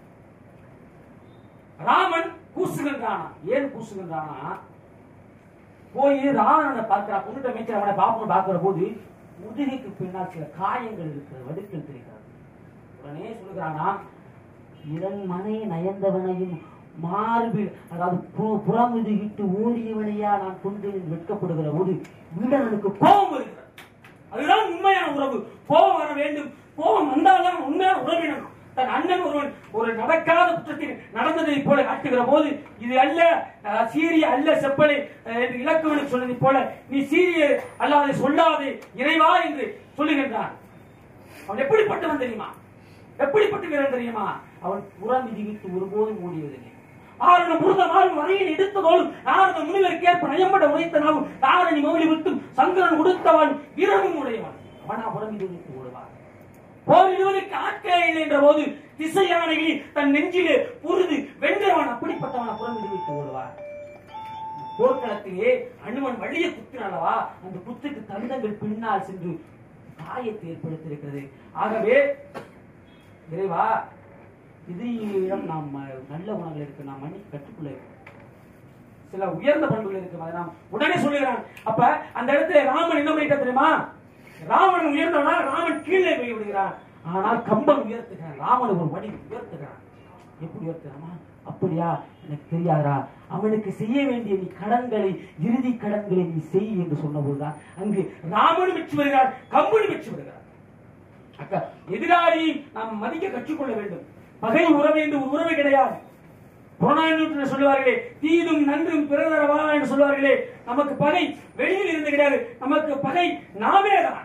ராமன் கூசுகின்றானா ஏன் கூசுகின்றானா போய் ராவணனை பார்க்கிறான் கொண்டுட்ட மேய்ச்சல் அவனை பாப்பன் பார்க்கிற போது முதுகைக்கு பின்னால் சில காயங்கள் இருக்கிறது வடுக்கள் தெரிகிறது உடனே சொல்லுகிறானா இதன் மனை நயந்தவனையும் மார்பில் அதாவது பு- புறமுதுகிட்டு ஓடியவனையா நான் கொண்டு என்று வெட்கப்படுகிற போது வீடனுக்கு கோபம் வருகிறது அதுதான் உண்மையான உறவு கோபம் வர வேண்டும் கோபம் வந்தால்தான் உண்மையான உறவினர் தன் அண்ணன் ஒருவன் ஒரு நடக்காத குற்றத்தில் நடந்ததை போல காட்டுகிற போது இது அல்ல அஹ், சீரிய அல்ல செப்பலை அஹ், என்று இலக்குவனுக்கு சொன்னதை போல நீ சீரிய அல்லாதை சொல்லாதே இறைவா என்று சொல்லுகின்றான் அவன் எப்படிப்பட்டவன் தெரியுமா எப்படிப்பட்ட வீரன் தெரியுமா அவன் புறம் விதிவிட்டு ஒருபோதும் மூடியதில்லை ஆரண முருத மாறும் வரையில் எடுத்ததோடும் நாரத முனிவருக்கு ஏற்ப நயம்பட உரைத்த நாவும் தாரணி மௌலி விட்டும் சங்கரன் உடுத்தவன் வீரனும் உடையவன் அவனா புறம் விதிவிட்டு ஓடுவான் போர் இடுவதற்கு ஆட்களே இல்லை என்ற போது திசை யானைகளை தன் நெஞ்சிலே புரிது வென்றவன் அப்படிப்பட்டவன் புறம் விதிவிட்டு ஓடுவான் போர்க்களத்திலே அனுமன் வழிய குத்தினாலவா அந்த குத்துக்கு தந்தங்கள் பின்னால் சென்று காயத்தை ஏற்படுத்தியிருக்கிறது ஆகவே இறைவா எதிரியிடம் நாம் ம- நல்ல குணங்கள் இருக்கு நாம் மன்னிக்க கற்றுக்கொள்ள இருக்கோம் சில உயர்ந்த பண்புகள் இருக்கு அதை நாம் உடனே சொல்லுகிறான் அப்ப அந்த இடத்துல ராமன் என்ன பண்ணிட்டா தெரியுமா ராவணன் உயர்ந்தவனா ராமன் கீழே போய் விடுகிறான் ஆனால் கம்பன் உயர்த்துகிறான் ராமன் ஒரு வடி உயர்த்துகிறான் எப்படி உயர்த்துறாமா அப்படியா எனக்கு தெரியாதா அவனுக்கு செய்ய வேண்டிய நீ கடன்களை இறுதி கடன்களை நீ செய் என்று சொன்னபோதுதான் அங்கு ராமனும் வெற்றி வருகிறார் கம்பனும் வெற்றி வருகிறார் அக்கா எதிராளி நாம் மதிக்க கற்றுக்கொள்ள வேண்டும் பகை உறவு என்று ஒரு உறவு கிடையாது புறநானூற்றில் சொல்லுவார்களே தீதும் நன்றும் பிறதரவா என்று சொல்லுவார்களே நமக்கு பகை வெளியில் இருந்து கிடையாது நமக்கு பகை நாமே தான்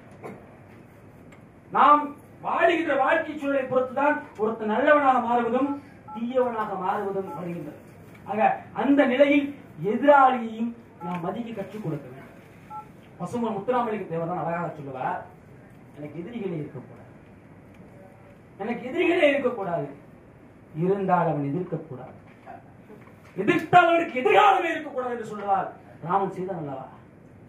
நாம் வாழுகின்ற வாழ்க்கை சூழலை பொறுத்துதான் ஒருத்தன் நல்லவனாக மாறுவதும் தீயவனாக மாறுவதும் வருகின்றது ஆக அந்த நிலையில் எதிராளியையும் நாம் மதிக்க கற்றுக் கொடுக்க வேண்டும் பசுமன் முத்துராமலிங்க தேவதான் அழகாக சொல்லுவார் எனக்கு எதிரிகளே இருக்கக்கூடாது எனக்கு எதிரிகளே இருக்கக்கூடாது இருந்தால் அவன் எதிர்க்கக்கூடாது எதிர்த்தால் அவனுக்கு எதிர்காலமே இருக்கக்கூடாது என்று சொல்லுவார் ராமன் செய்தான் அல்லவா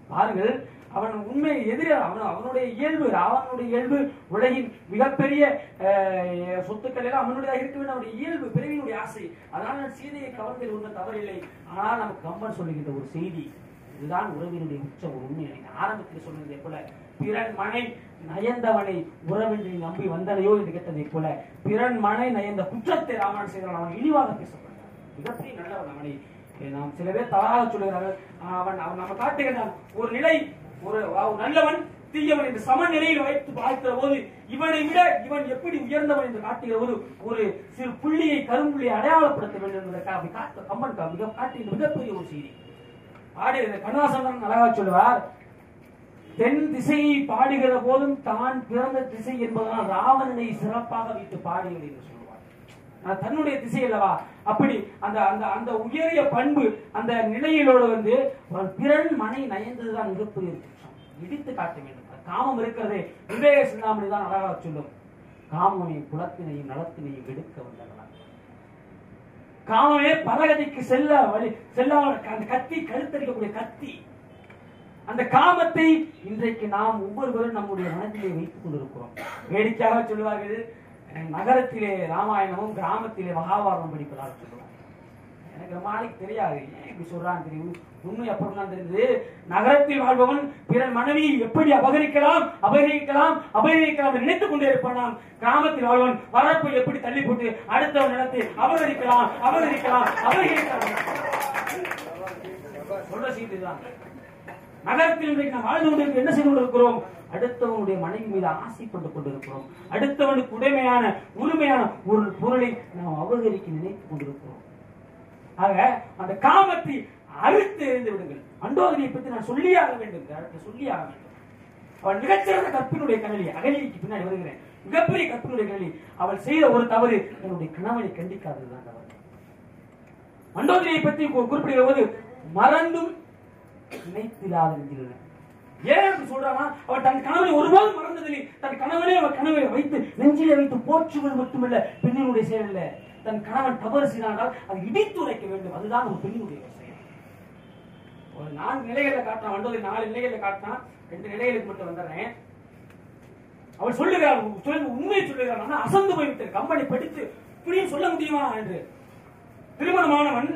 பாருங்கள் அவன் உண்மை எதிரே அவன் அவனுடைய இயல்பு அவனுடைய இயல்பு உலகின் மிகப்பெரிய அஹ், சொத்துக்கள் எல்லாம் அவனுடைய இருக்க வேண்டும் அவனுடைய இயல்பு பிறவியினுடைய ஆசை அதனால் நான் சீதையை கவர்ந்ததில் ஒன்றும் தவறில்லை ஆனால் நமக்கு கம்பன் சொல்லுகின்ற ஒரு செய்தி இதுதான் உறவினுடைய உச்ச ஒரு உண்மை எனக்கு ஆரம்பத்தில் சொன்னதை போல பிறன் மனை நயந்தவனை உறவென்று நம்பி வந்தனையோ என்று கேட்டதை போல பிறன் மனை நயந்த குற்றத்தை ராமன் செய்தான் அவன் இழிவாக பேசப்பட்டான் மிகப்பெரிய நல்லவன் அவனை eh, நாம் சில பேர் தவறாக சொல்லுகிறார்கள் ஆஹ் அவன் அவன் நம்ம காட்டுகிறான் ஒரு நிலை ஒரு ஒரு நல்லவன் தீயவன் என்று சமநிலையில் வைத்து பார்க்கிற போது இவனை விட இவன் எப்படி உயர்ந்தவன் என்று காட்டுகிற போது ஒரு சிறு புள்ளியை கரும்புள்ளியை அடையாளப்படுத்த வேண்டும் என்பதற்காக அப்படி காட்ட கம்பன் கா- மிக காட்டுகின்ற மிகப்பெரிய ஒரு செய்தி பாடு கண்ணாசந்தன் அழகா சொல்லுவார் தென் திசையை பாடுகிற போதும் தான் பிறந்த திசை என்பதனால் ராவணனை சிறப்பாக வைத்து பாடியவர் என்று சொல்லுவார் ஆனா, தன்னுடைய திசை அல்லவா அப்படி அந்த அந்த அந்த உயரிய பண்பு அந்த நிலையிலோடு வந்து ஒரு பிறன் மனை நயந்ததுதான் மிகப்பெரிய ஒரு குற்றம் இடித்து காட்ட வேண்டும் அது காமம் இருக்கிறதே விவேக சிந்தாமணி தான் அழகா சொல்லும் காமனை குலத்தினையும் நலத்தினையும் எடுக்க வந்தவன் காமமே பரகதிக்கு செல்ல வழி செல்ல அந்த கத்தி கழுத்தரிக்கக்கூடிய கத்தி அந்த காமத்தை இன்றைக்கு நாம் ஒவ்வொருவரும் நம்முடைய மனதிலே வைத்துக் கொண்டிருக்கிறோம் வேடிக்கையாக சொல்லுவார்கள் அஹ், நகரத்திலே ராமாயணமும் கிராமத்திலே மகாபாரதம் படிப்பதாக சொல்லுவாங்க எனக்கு ரொம்ப நாளைக்கு தெரியாது ஏன் இப்படி சொல்றான்னு தெரியும் உண்மை அப்புறம் தான் தெரிஞ்சது நகரத்தில் வாழ்பவன் பிறன் மனைவியை எப்படி அபகரிக்கலாம் அபகரிக்கலாம் அபகரிக்கலாம் என்று நினைத்துக் கொண்டே இருப்பானாம் கிராமத்தில் வாழ்வன் வரப்பை எப்படி தள்ளி போட்டு அடுத்தவன் நிலத்தை அபகரிக்கலாம் அபகரிக்கலாம் அபகரிக்கலாம் சொல்ற செய்தி தான் நகரத்தில் இன்றைக்கு நாம் வாழ்ந்து கொண்டிருக்க என்ன செய்து கொண்டிருக்கிறோம் அடுத்தவனுடைய மனைவி மீது ஆசைப்பட்டு கொண்டிருக்கிறோம் அடுத்தவனுக்கு உடைமையான உரிமையான ஒரு பொருளை நாம் அபகரிக்க நினைத்துக் கொண்டிருக்கிறோம் ஆக அந்த காமத்தை அறுத்து எறிந்து விடுங்கள் மண்டோதரியை பற்றி நான் சொல்லியாக வேண்டும் இந்த இடத்தில் சொல்லியாக வேண்டும் அவள் மிகச்சிறந்த கற்பினுடைய கனலி அகலிக்கு பின்னாடி வருகிறேன் மிகப்பெரிய கற்பினுடைய கனலி அவள் செய்த ஒரு தவறு தன்னுடைய கணவனை கண்டிக்காததுதான் தவறு மண்டோதரியை பற்றி கு- குறிப்பிடுகிற போது மறந்தும் நினைத்திராத நெஞ்சிலுள்ள ஏன் அப்படி சொல்றானா அவள் தன் கணவனை ஒருபோதும் மறந்ததில்லை தன் கணவனே அவள் கணவனை வைத்து நெஞ்சிலே வைத்து போற்றுவது மட்டுமல்ல பெண்ணினுடைய செயல் இல்ல தன் கணவன் தவறு செய்தால் அது இடித்துரைக்க வேண்டும் அதுதான் ஒரு பெண்ணினுடைய செயல் ஒரு நான்கு நிலைகளை காட்டினான் வந்தது நாலு நிலைகளை காட்டினான் ரெண்டு நிலைகளுக்கு மட்டும் வந்துடுறேன் அவள் சொல்லுகிறாள் சொல்லு உண்மையை சொல்லுகிறாள் ஆனா அசந்து போய்விட்டது கம்பெனி படித்து இப்படியும் சொல்ல முடியுமா என்று திருமணமானவன்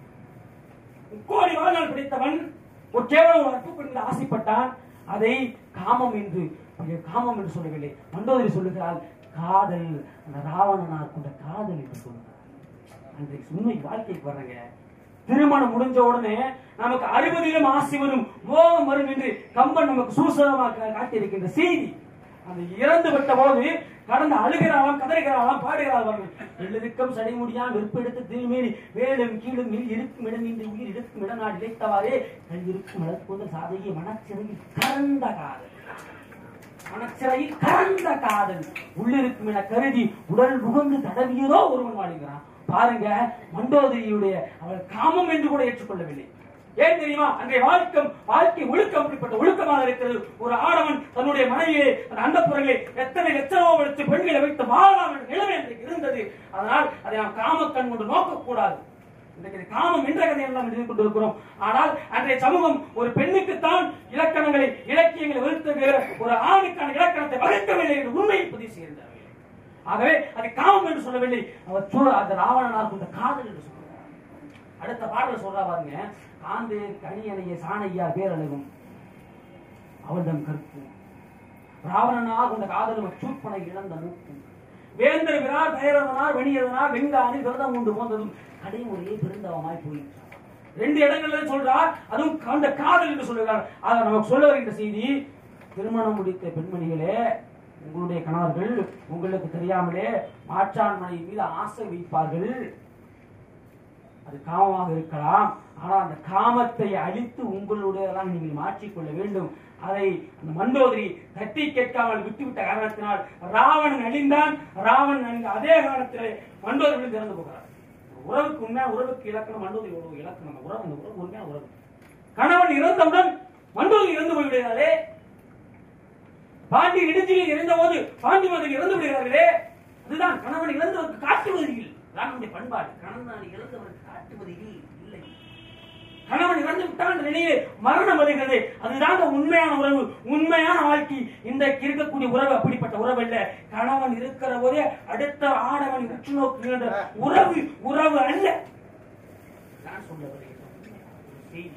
முக்கோடி வாழ்நாள் படித்தவன் ஒரு கேவலம் ஒரு அற்பு பெண்ணில் ஆசைப்பட்டான் அதை காமம் என்று இங்கே காமம் என்று சொல்லவில்லை மண்டோதரி சொல்லுகிறாள் காதல் அந்த ராவணனார் கொண்ட காதல் என்று சொல்லுகிறார் அன்றைக்கு உண்மை வாழ்க்கைக்கு வர்றங்க திருமணம் முடிஞ்ச உடனே நமக்கு அறுபதிலும் ஆசை வரும் மோகம் வரும் என்று கம்பன் நமக்கு சூசகமாக காட்டியிருக்கின்ற செய்தி அந்த இறந்து விட்ட போது கடந்து அழுகிறாளாம் கதறுகிறாளாம் பாடுகிறாள் எள்ளிருக்கம் சடைமுடியான் வெறுப்பெடுத்து திருமேனி வேலும் கீழும் இல் இருக்கும் இடம் இன்றி உயிர் இருக்கும் இடம் நான் இழைத்தவாறே கல் இருக்கும் இழப்போது சாதையை மனச்சிறையில் கறந்த காதல் மனச்சிறையில் கறந்த காதல் உள்ளிருக்கும் என கருதி உடல் புகுந்து தடவியதோ ஒருவன் வாழ்கிறான் பாருங்க மண்டோதரியுடைய அவள் காமம் என்று கூட ஏற்றுக்கொள்ளவில்லை ஏன் தெரியுமா அன்றைய வாழ்க்கம் வாழ்க்கை ஒழுக்கம் அப்படிப்பட்ட ஒழுக்கமாக இருக்கிறது ஒரு ஆடவன் தன்னுடைய மனைவியை தன் அந்தப்புறங்களை எத்தனை லட்சமோ எடுத்து பெண்களை வைத்து வாழலாம் என்ற நிலைமை அன்றைக்கு இருந்தது அதனால் அதை நாம் காமக்கண் கொண்டு நோக்கக்கூடாது இன்றைக்கு இது காமம் என்ற கதையை நாம் எழுதி கொண்டிருக்கிறோம் ஆனால் அன்றைய சமூகம் ஒரு பெண்ணுக்குத்தான் இலக்கணங்களை இலக்கியங்களை வகுத்துகிற ஒரு ஆணுக்கான இலக்கணத்தை வகுக்கவில்லை என்று உண்மையை பதிவு செய்கின்றார்கள் ஆகவே அது காமம் என்று சொல்லவில்லை அவர் சூழ அந்த ராவணனார் கொண்ட காதல் என்று சொல்கிறார் அடுத்த பாடல் சொல்றா பாருங்க காந்து கனியனைய சாணையா பேரழகும் அவள்தம் கற்பும் ராவணனார் கொண்ட காதலும் அச்சூப்பனை இழந்த மூக்கும் வேந்தர் விரார் பைரவனார் வெணியதனார் வெங்கானி விரதம் உண்டு போந்ததும் கடைமுறையே பெருந்தவமாய் போயிற்று ரெண்டு இடங்கள்ல சொல்றார் அதுவும் அந்த காதல் என்று சொல்லுகிறார் அதை நமக்கு சொல்ல வருகின்ற செய்தி திருமணம் முடித்த பெண்மணிகளே உங்களுடைய கணவர்கள் உங்களுக்கு தெரியாமலே மாற்றான் மனை மீது ஆசை வைப்பார்கள் அது காமமாக இருக்கலாம் ஆனால் அந்த காமத்தை அழித்து உங்களுடையதான் நீங்கள் மாற்றிக்கொள்ள வேண்டும் அதை அந்த மண்டோதரி தட்டி கேட்காமல் விட்டுவிட்ட காரணத்தினால் ராவணன் அழிந்தான் ராவணன் அழிந்த அதே காரணத்திலே மண்டோதரி இறந்து போகிறார் உறவுக்கு உண்மையான உறவுக்கு இலக்கணம் மண்டோதரி உறவு இலக்கணம் அந்த உறவு அந்த உறவு உண்மையான உறவு கணவன் இறந்தவுடன் மண்டோதரி இறந்து போய்விடுகிறாரே பாண்டி இடிஞ்சியில் இறந்த போது பாண்டி மதம் இறந்து விடுகிறார்களே அதுதான் கணவன் இழந்தவருக்கு காட்டுவது இல்லை அதான் நம்முடைய பண்பாடு கணவன் இழந்தவருக்கு காட்டுவது இல்லை கணவன் இறந்து விட்டான் என்ற நிலையிலே மரணம் வருகிறது அதுதான் அந்த உண்மையான உறவு உண்மையான வாழ்க்கை இன்றைக்கு இருக்கக்கூடிய உறவு அப்படிப்பட்ட உறவு அல்ல கணவன் இருக்கிற போதே அடுத்த ஆடவன் உற்று நோக்குகின்ற உறவு உறவு அல்ல நான் சொல்ல வருகிற ஒரு செய்தி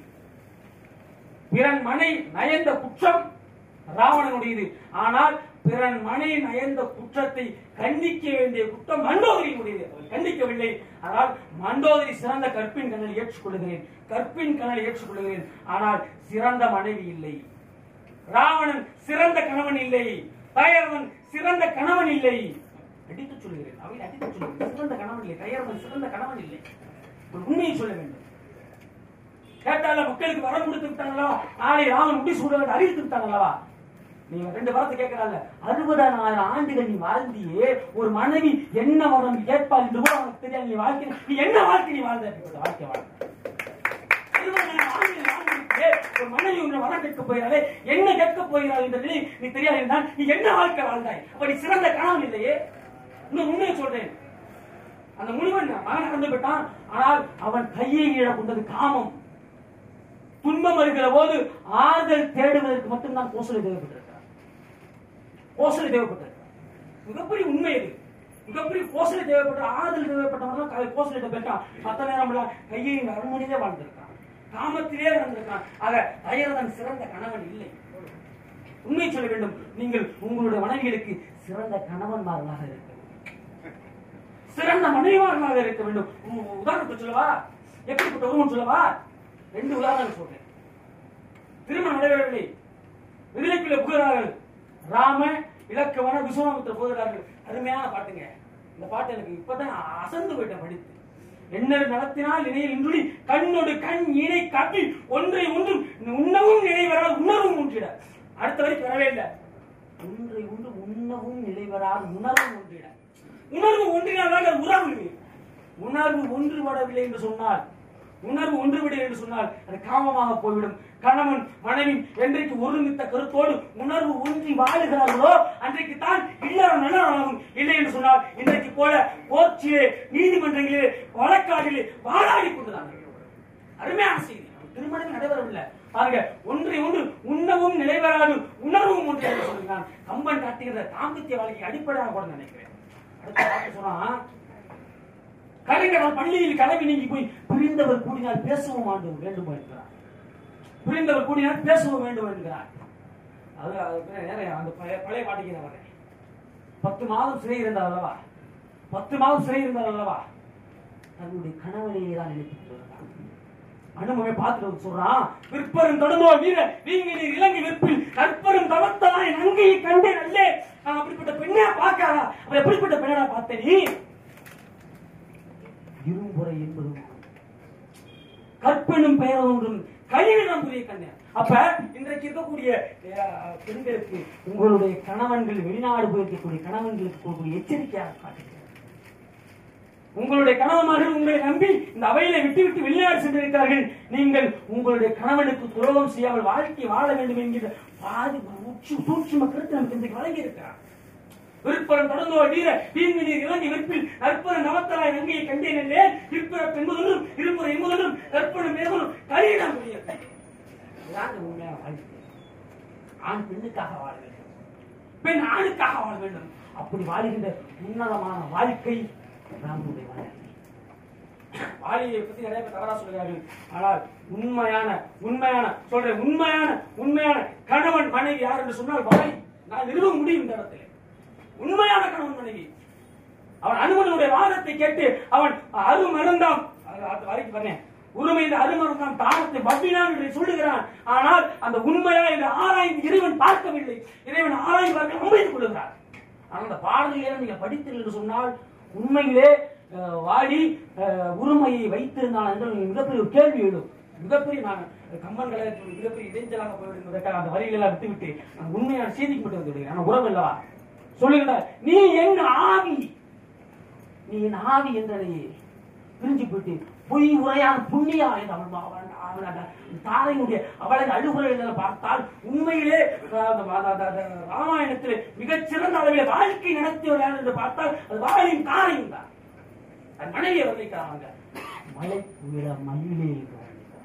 பிறன் மனை நயந்த குற்றம் ராவணனுடையது ஆனால் பிறன் மனை நயந்த குற்றத்தை கண்டிக்க வேண்டிய குற்றம் மண்டோதரியினுடையது அவர் கண்டிக்கவில்லை ஆனால் மண்டோதரி சிறந்த கற்பின் கண்ணலை ஏற்றுக்கொள்கிறேன் கற்பின் கண்ணலை ஏற்றுக்கொள்கிறேன் ஆனால் சிறந்த மனைவி இல்லை ராவணன் சிறந்த கணவன் இல்லை தயரவன் சிறந்த கணவன் இல்லை அடித்து சொல்கிறேன் அவை அடித்து சொல்கிறேன் சிறந்த கணவன் இல்லை தயரவன் சிறந்த கணவன் இல்லை ஒரு உண்மையை சொல்ல வேண்டும் கேட்டால மக்களுக்கு வரம் கொடுத்து விட்டாங்களா நாளை ராமன் முடி சூட வேண்டும் அறிவித்து விட்டாங்களா நீங்க ரெண்டு வாரத்தை கேட்கறாங்க அறுபதாயிரம் ஆண்டுகள் நீ வாழ்ந்தியே ஒரு மனைவி என்ன வரம் கேட்பாள் என்று கூட உனக்கு தெரியாது நீ வாழ்க்கை நீ என்ன வாழ்க்கை நீ வாழ்ந்த அப்படிப்பட்ட வாழ்க்கை வாழ்ந்த அறுபதாயிரம் ஆண்டுகள் வாழ்ந்திருக்கே, ஒரு மனைவி உன்னை வரம் கேட்க போகிறாளே என்ன கேட்க போகிறாள் என்ற நிலை நீ தெரியாது என்றால் நீ என்ன வாழ்க்கை வாழ்ந்தாய் அப்ப நீ சிறந்த கணவன் இல்லையே இன்னும் உண்மையை சொல்றேன் அந்த முனிவன் மகன் இறந்து விட்டான் ஆனால் அவன் கையை ஈழ கொண்டது காமம் துன்பம் வருகிற போது ஆறுதல் தேடுவதற்கு மட்டும்தான் கோசலை தேவைப்பட்டிருக்கிறார் கோசலை தேவைப்பட்டிருக்கிறார் மிகப்பெரிய உண்மை இது மிகப்பெரிய கோசலை தேவைப்பட்ட ஆறுதல் தேவைப்பட்டவன் தான் கோசலிட்ட போயிட்டான் மத்த நேரம் எல்லாம் கையை அரண்மனையிலே வாழ்ந்திருக்கான் காமத்திலே வாழ்ந்திருக்கான் ஆக தயரதன் சிறந்த கணவன் இல்லை உண்மை சொல்ல வேண்டும் நீங்கள் உங்களுடைய மனைவிகளுக்கு சிறந்த கணவன்மார்களாக இருக்க வேண்டும் சிறந்த மனைவிமார்களாக இருக்க வேண்டும் உ- உதாரணத்தை சொல்லவா எப்படிப்பட்ட உருவம் சொல்லவா ரெண்டு உதாரணம் சொல்றேன் திருமணம் நடைபெறவில்லை விதிலைக்குள்ள புகிறார்கள் ராம இலக்கவன விஸ்வாமித்திர போகிறார்கள் அருமையான பாட்டுங்க இந்த பாட்டு எனக்கு இப்பதான் அசந்து போயிட்டேன் படித்து எண்ணர் நடத்தினால் இணையில் இன்றுடி கண்ணோடு கண் இணை காப்பி ஒன்றை ஒன்றும் உண்ணவும் நினைவரால் உணர்வும் ஒன்றிட அடுத்த வரைக்கும் வரவே இல்லை ஒன்றை ஒன்று உண்ணவும் நிலைவரால் உணர்வும் ஒன்றிட உணர்வு ஒன்றினால்தான் அது உறவு உணர்வு ஒன்றுபடவில்லை என்று சொன்னால் உணர்வு ஒன்றுவிடவில்லை என்று சொன்னால் அது காமமாக போய்விடும் கணவன் மனைவி என்றைக்கு ஒருமித்த கருத்தோடு உணர்வு ஒன்றி வாழுகிறார்களோ அன்றைக்கு தான் இல்லறம் நல்லறமாகும் இல்லை என்று சொன்னால் இன்றைக்கு போல கோர்ச்சிலே நீதிமன்றங்களிலே வழக்காடிலே வாழாடி கொண்டுதான் அருமையான செய்தி திருமணம் நடைபெறவில்லை பாருங்க ஒன்றை ஒன்று உண்ணவும் நிலைவராது உணர்வும் ஒன்று என்று சொல்கிறான் கம்பன் காட்டுகிற தாம்பத்திய வாழ்க்கை அடிப்படையாக கூட நினைக்கிறேன் அடுத்த பாட்டு சொன்னா கலைஞர் பள்ளியில் கலவி நீங்கி போய் பிரிந்தவர் கூடினால் பேசவும் ஆண்டு வேண்டும் என்கிறார் பிரிந்தவர் கூடினால் பேசவும் வேண்டும் என்கிறார் அது அது நேரம் அந்த பழைய பழைய பாட்டுக்கு நான் வரேன் பத்து மாதம் சிறை இருந்தார் அல்லவா பத்து மாதம் சிறை இருந்தார் அல்லவா தன்னுடைய கணவனையே தான் நினைத்துக் கொண்டிருந்தார் அனுமவை பார்த்துட்டு சொல்றான் விற்பரும் தொடர்ந்தோ வீர நீங்க நீர் இலங்கை விற்பில் கற்பரும் தவத்தலாய் நங்கையை கண்டேன் அல்லே நான் அப்படிப்பட்ட பெண்ணை பார்க்காதா அவன் எப்படிப்பட்ட பெண்ணா பார்த்த நீ இரும்புரை என்பதும் கற்பெனும் பெயர் ஒன்றும் கழிவிடம் புரிய கண்ணேன் அப்ப இன்றைக்கு இருக்கக்கூடிய அஹ், பெண்களுக்கு உங்களுடைய கணவன்கள் வெளிநாடு போயிருக்கக்கூடிய கணவன்களுக்கு கொடுக்கக்கூடிய எச்சரிக்கையாக காட்டுகிறேன் உங்களுடைய கணவன்மார்கள் உங்களை நம்பி இந்த அவையில விட்டு விட்டு வெளிநாடு சென்றிருக்கிறார்கள் நீங்கள் உங்களுடைய கணவனுக்கு துரோகம் செய்யாமல் வாழ்க்கை வாழ வேண்டும் என்கிற பாதி உச்சி சூட்சும கருத்து நமக்கு இன்றைக்கு வழங்கி இருக்கிறார் விருப்பரம் தொடர்ந்தோ வீர தீங்கு நீர் இலங்கை விற்பில் நற்புற நவத்தலாய் நங்கையை கண்டேன் இல்லே இருப்பிற என்பதொன்றும் இருப்புற என்பதொன்றும் கற்பனம் மேலும் கலியிடம் முடியாது இதுதான் இந்த உண்மையான வாழ்க்கை ஆண் பெண்ணுக்காக வாழ வேண்டும் பெண் ஆணுக்காக வாழ வேண்டும் அப்படி வாழுகின்ற உன்னதமான வாழ்க்கை ராமனுடைய வாழ்க்கை வாலியை பத்தி நிறைய பேர் தவறா சொல்கிறார்கள் ஆனால் உண்மையான உண்மையான சொல்றேன் உண்மையான உண்மையான கணவன் மனைவி யார் என்று சொன்னால் வாலி நான் நிறுவ முடியும் இந்த இடத்துல உண்மையான கணவன் மனைவி அவன் அனுமனுடைய வாதத்தை கேட்டு அவன் அருமருந்தாம் அது- அது வரைக்கும் பண்ணேன் உரிமை இந்த அருமருந்தாம் தானத்தை பப்பினான் என்று சொல்லுகிறான் ஆனால் அந்த உண்மையா என்று ஆராய்ந்து இறைவன் பார்க்கவில்லை இறைவன் ஆராய்ந்து பார்க்க அமைத்துக் கொள்ளுகிறார் ஆனால் அந்த பாடலிலே நீங்கள் படித்தீர்கள் என்று சொன்னால் உண்மையிலே அஹ், வாடி அஹ், உரிமையை வைத்திருந்தான் என்று நீங்கள் மிகப்பெரிய ஒரு கேள்வி எழும் மிகப்பெரிய நான் கம்பன் கலையத்தில் மிகப்பெரிய இடைஞ்சலாக போய்விடுவதற்காக அந்த வரிகளை எல்லாம் விட்டுவிட்டு நான் உண்மையான செய்திக்கு மட்டும் வந்து விடுகிறேன் ஆனால் உறவு அல்லவா சொல்லுகிறார் நீ என் ஆவி நீ என் ஆவி என்றனையே பிரிஞ்சு போயிட்டு பொய் உரையான புண்ணியா என்று அவன் மா- அவன் அவன் அந்த தாரையினுடைய அவளை அழுகுறைகளை பார்த்தால் உண்மையிலே அஹ், அந்த அந்த- அந்த- அந்த ராமாயணத்தில் மிகச்சிறந்த அளவில் வாழ்க்கை நடத்தியவர் யார் என்று பார்த்தால் அது வாழையும் தாரையும் தான் அது மனைவியை வர்ணிக்கிறாங்க மலை புயல மயிலே என்று வர்ணிக்கிறார்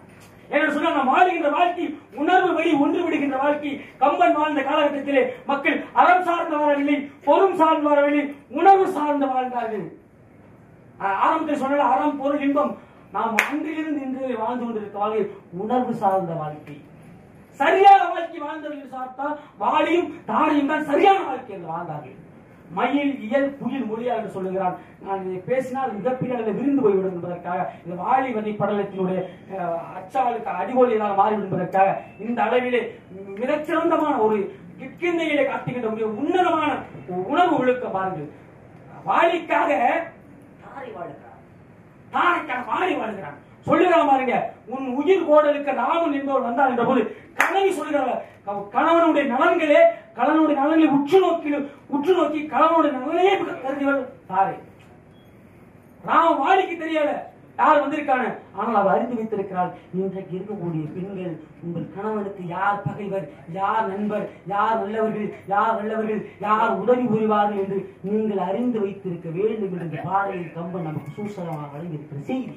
என்று சொன்னால் நாம் வாழுகின்ற வாழ்க்கை உணர்வு வழி ஒன்று விடுகின்ற வாழ்க்கை கம்பன் வாழ்ந்த காலகட்டத்திலே மக்கள் அறம் சார்ந்து வாழவில்லை பொருள் சார்ந்து வாழவில்லை உணர்வு சார்ந்து வாழ்ந்தார்கள் ஆஹ் ஆரம்பத்தில் சொன்ன அறம் பொருள் இன்பம் நாம் அன்றிலிருந்து இன்று வாழ்ந்து கொண்டிருக்க வாழ்க்கை உணர்வு சார்ந்த வாழ்க்கை சரியான வாழ்க்கை வாழ்ந்தவர்கள் சார்த்தால் வாழியும் தாழையும் தான் சரியான வாழ்க்கை என்று வாழ்ந்தார்கள் மயில் இயல் புயல் மொழியா என்று சொல்லுகிறான் நான் இதை பேசினால் மிகப்பெரிய அளவில் விரிந்து போய்விடும் என்பதற்காக இந்த வாழி வதை படலத்தினுடைய அஹ், அச்சாளுக்கு அடிகோலியதாக மாறிவிடும் என்பதற்காக இந்த அளவிலே மிகச்சிறந்தமான ஒரு கிட்கிண்ணையிலே காட்டுகின்ற ஒரு உன்னதமான ஒரு உணர்வு ஒழுக்க பாருங்கள் வாழிக்காக தாரை வாழுகிறார் தாரைக்காக வாழி வாழுகிறான் சொல்லுகிறான் பாருங்க உன் உயிர் கோடலுக்கு ராமன் என்பவர் வந்தார் என்ற போது கணவி சொல்லுகிறார் க- கணவனுடைய நலன்களே கணவனுடைய நலன்களை உற்று நோக்கி உற்று நோக்கி கணவனுடைய நலனையே கருதியவர் தாரை ராம வாழிக்கு தெரியல யார் வந்திருக்காங்க ஆனால் அவர் அறிந்து வைத்திருக்கிறார் இன்றைக்கு இருக்கக்கூடிய பெண்கள் உங்கள் கணவனுக்கு யார் பகைவர் யார் நண்பர் யார் நல்லவர்கள் யார் நல்லவர்கள் யார் உதவி புரிவார்கள் என்று நீங்கள் அறிந்து வைத்திருக்க வேண்டும் என்று இந்த பாடலில் கம்பன் நமக்கு சூசகமாக வழங்கியிருக்கிற செய்தி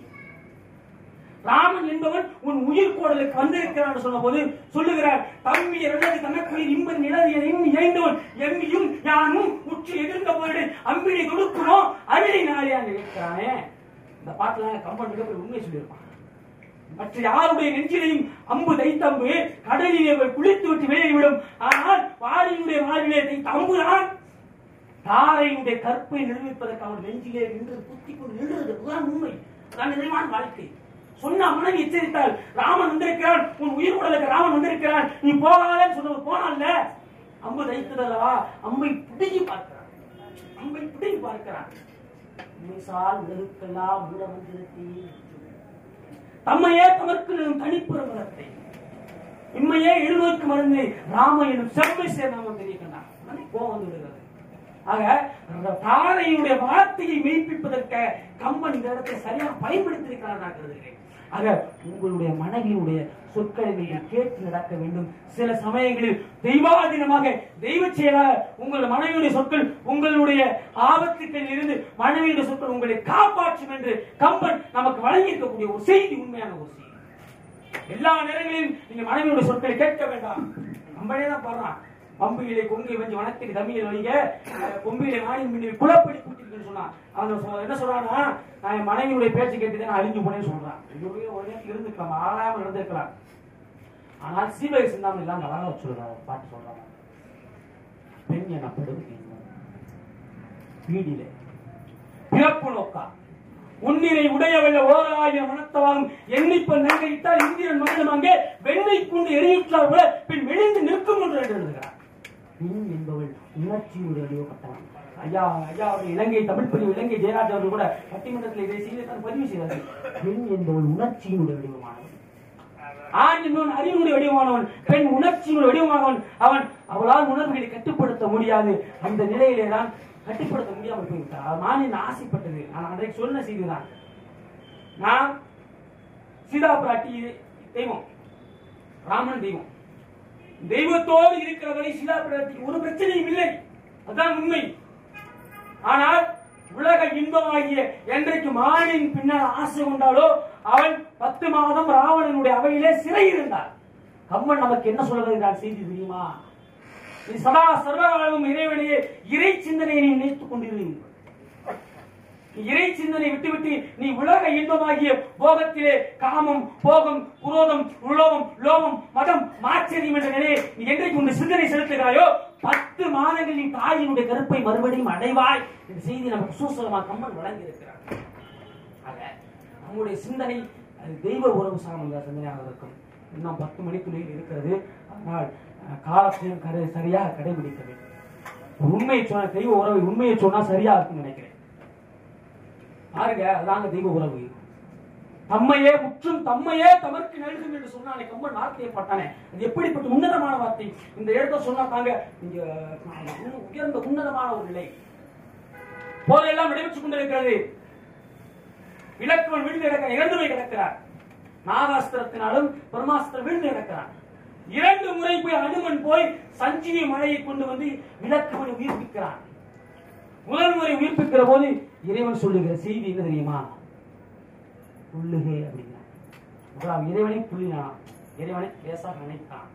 ராமன் என்பவன் உன் உயிர் கோடலுக்கு வந்திருக்கிறான் என்று சொன்னபோது சொல்லுகிறார் தம்பி இரண்டது தனக்குயிர் இன்பன் நிலவியதையும் இணைந்தவன் எம்மியும் யானும் உற்று எதிர்ந்த போரிடு அம்பினை தொடுக்கிறோம் அருளை நாளியான் இருக்கிறானே இந்த பாட்டுல கம்பன் மிகப்பெரிய உண்மை சொல்லியிருப்பான் மற்ற யாருடைய நெஞ்சிலையும் அம்பு தைத்தம்பு கடலிலே போய் குளித்து விட்டு வெளியேறிவிடும் ஆனால் வாரியுடைய வாரிலே தைத்த அம்புதான் தாரையுடைய கற்பை நிரூபிப்பதற்கு அவர் நெஞ்சிலே நின்று குத்தி கொண்டு நின்றது அதுதான் உண்மை அதான் நிறைவான வாழ்க்கை சொன்ன மனைவி எச்சரித்தால் ராமன் வந்திருக்கிறான் உன் உயிர் உடலுக்கு ராமன் வந்திருக்கிறான் நீ போகாதேன்னு சொன்னது போனான்ல அம்பு தைத்ததல்லவா அம்பை பிடுங்கி பார்க்கிறான் அம்பை பிடுங்கி பார்க்கிறான் உண்மைசால் உலகுக்கெல்லாம் மூட வந்திருக்கே தம்மையே தமக்கு தனிப்புற மரத்தை இம்மையே எழுநோய்க்கு மருந்து ராம எனும் செம்மை சேர்ந்தாமல் தெரிவிக்கின்றான் உடனே கோபம் வந்து விடுகிறது ஆக அந்த தாரையுடைய வார்த்தையை மெய்ப்பிப்பதற்காக கம்பன் இந்த இடத்தை சரியாக பயன்படுத்தியிருக்கிறார் நான் கருதுகிறேன் ஆக உங்களுடைய மனைவியுடைய சொற்களை நீங்கள் கேட்டு நடக்க வேண்டும் சில சமயங்களில் தெய்வாதீனமாக தெய்வ செயலாக உங்கள் மனைவியுடைய சொற்கள் உங்களுடைய ஆபத்துக்களில் இருந்து மனைவியுடைய சொற்கள் உங்களை காப்பாற்றும் என்று கம்பன் நமக்கு வழங்கியிருக்கக்கூடிய ஒரு செய்தி உண்மையான ஒரு செய்தி எல்லா நேரங்களிலும் நீங்க மனைவியோட சொற்களை கேட்க வேண்டாம் நம்மளே தான் பாடுறான் பம்பியிலே கொங்கை வஞ்சி வனத்திற்கு தமிழில் வைங்க அஹ் கொம்பியிலே மானின் மின்னில் குலப்படி கூட்டிருக்குன்னு சொன்னான் அவன் சொ- என்ன சொல்றான்னா நான் என் மனைவியுடைய பேச்சு கேட்டு நான் அழிஞ்சு போனேன்னு சொல்றான் ஐயோ உடனே இருந்துக்கலாம் ஆளாம இருந்திருக்கலாம் ஆனால் சீவகை சிந்தாமல் இல்லாம அழகா சொல்றாரு பாட்டு சொல்றாங்க பெண் எனப்படுவது என்ன? வீடிலே பிறப்பு நோக்கா உன்னிரை உடையவல்ல ஓராயிரம் மனத்தவாகும் எண்ணிப்ப நங்கையிட்டால் இந்திரன் மகனும் அங்கே வெண்ணை கொண்டு எரியுற்றார் போல பின் வெளிந்து நிற்கும் என்று எழுதுகிறார் பெண் என்பவள் உணர்ச்சியுடைய அடிவப்பட்டவன் ஐயா ஐயா அவர்கள் இலங்கை தமிழ் பதிவு இலங்கை ஜெயராஜ் அவர்கள் கூட பட்டிமன்றத்தில் இதை செய்து தான் பதிவு செய்தார்கள் பெண் என்பவள் உணர்ச்சியினுடைய வடிவமானவன் ஆண் என்பவன் அறிவினுடைய வடிவமானவன் பெண் உணர்ச்சியினுடைய வடிவமானவன் அவன் அவளால் உணர்வுகளை கட்டுப்படுத்த முடியாது அந்த நிலையிலே தான் கட்டுப்படுத்த முடியாமல் போய்விட்டார் அது மானின் ஆசைப்பட்டது நான் அன்றைக்கு சொன்ன செய்திதான் நான் சீதா பிராட்டி தெய்வம் ராமன் தெய்வம் தெய்வத்தோடு இருக்கிற வரை சீதா பிராட்டிக்கு ஒரு பிரச்சனையும் இல்லை அதுதான் உண்மை ஆனால் உலக இன்பமாகிய என்றைக்கு மானின் பின்னால் ஆசை கொண்டாலோ அவன் பத்து மாதம் ராவணனுடைய அவையிலே சிறை இருந்தார் கம்மன் நமக்கு என்ன சொல்ல வருகிறார் செய்தி தெரியுமா நீ சதா சர்வகாலமும் இறைவனையே இறை சிந்தனையை நீ நினைத்துக் கொண்டிரு நீ இறை சிந்தனை விட்டுவிட்டு நீ உலக இன்பமாகிய போகத்திலே காமம் போகம் குரோதம் உலோகம் லோகம் மதம் மாச்சரியம் என்ற நிலையை நீ என்றைக்கு உன் சிந்தனை செலுத்துகிறாயோ பத்து மாதங்கள் நீ தாயினுடைய கருப்பை மறுபடியும் அடைவாய் என்ற செய்தி நமக்கு சூசகமா கம்மன் வழங்கி இருக்கிறார் ஆக நம்முடைய சிந்தனை அது தெய்வ உறவு சார்ந்த சிந்தனையாக இருக்கும் இன்னும் பத்து மணிக்குள்ளே இருக்கிறது அதனால் அஹ், காலத்தையும் கரை சரியாக கடைபிடிக்க வேண்டும் ஒரு உண்மையை சொன்ன தெய்வ உறவை உண்மையை சொன்னா சரியா இருக்கும்னு நினைக்கிறேன் பாருங்க அதாங்க தெய்வ உறவு தம்மையே முற்றும் தம்மையே தமக்கு நல்கும் என்று சொன்னானே கம்பன் வார்த்தையை பட்டானே அது எப்படிப்பட்ட உன்னதமான வார்த்தை இந்த இடத்த சொன்னா தாங்க இங்க இன்னும் உயர்ந்த உன்னதமான ஒரு நிலை போரெல்லாம் நடைபெற்றுக் கொண்டிருக்கிறது இலக்குவன் விழுந்து கிடக்கிறார் இறந்து போய் கிடக்கிறார் நாகாஸ்திரத்தினாலும் பிரம்மாஸ்திரம் விழுந்து கிடக்கிறார் இரண்டு முறை போய் அனுமன் போய் சஞ்சீவி மலையை கொண்டு வந்து இலக்குவனை உயிர்ப்பிக்கிறான் முதல் முறை உயிர்ப்பிக்கிற போது இறைவன் சொல்லுகிற செய்தி என்ன தெரியுமா உள்ளுகே அப்படிங்கிறார் முதலாம் இறைவனை புள்ளினான் இறைவனை லேசாக நினைத்தான்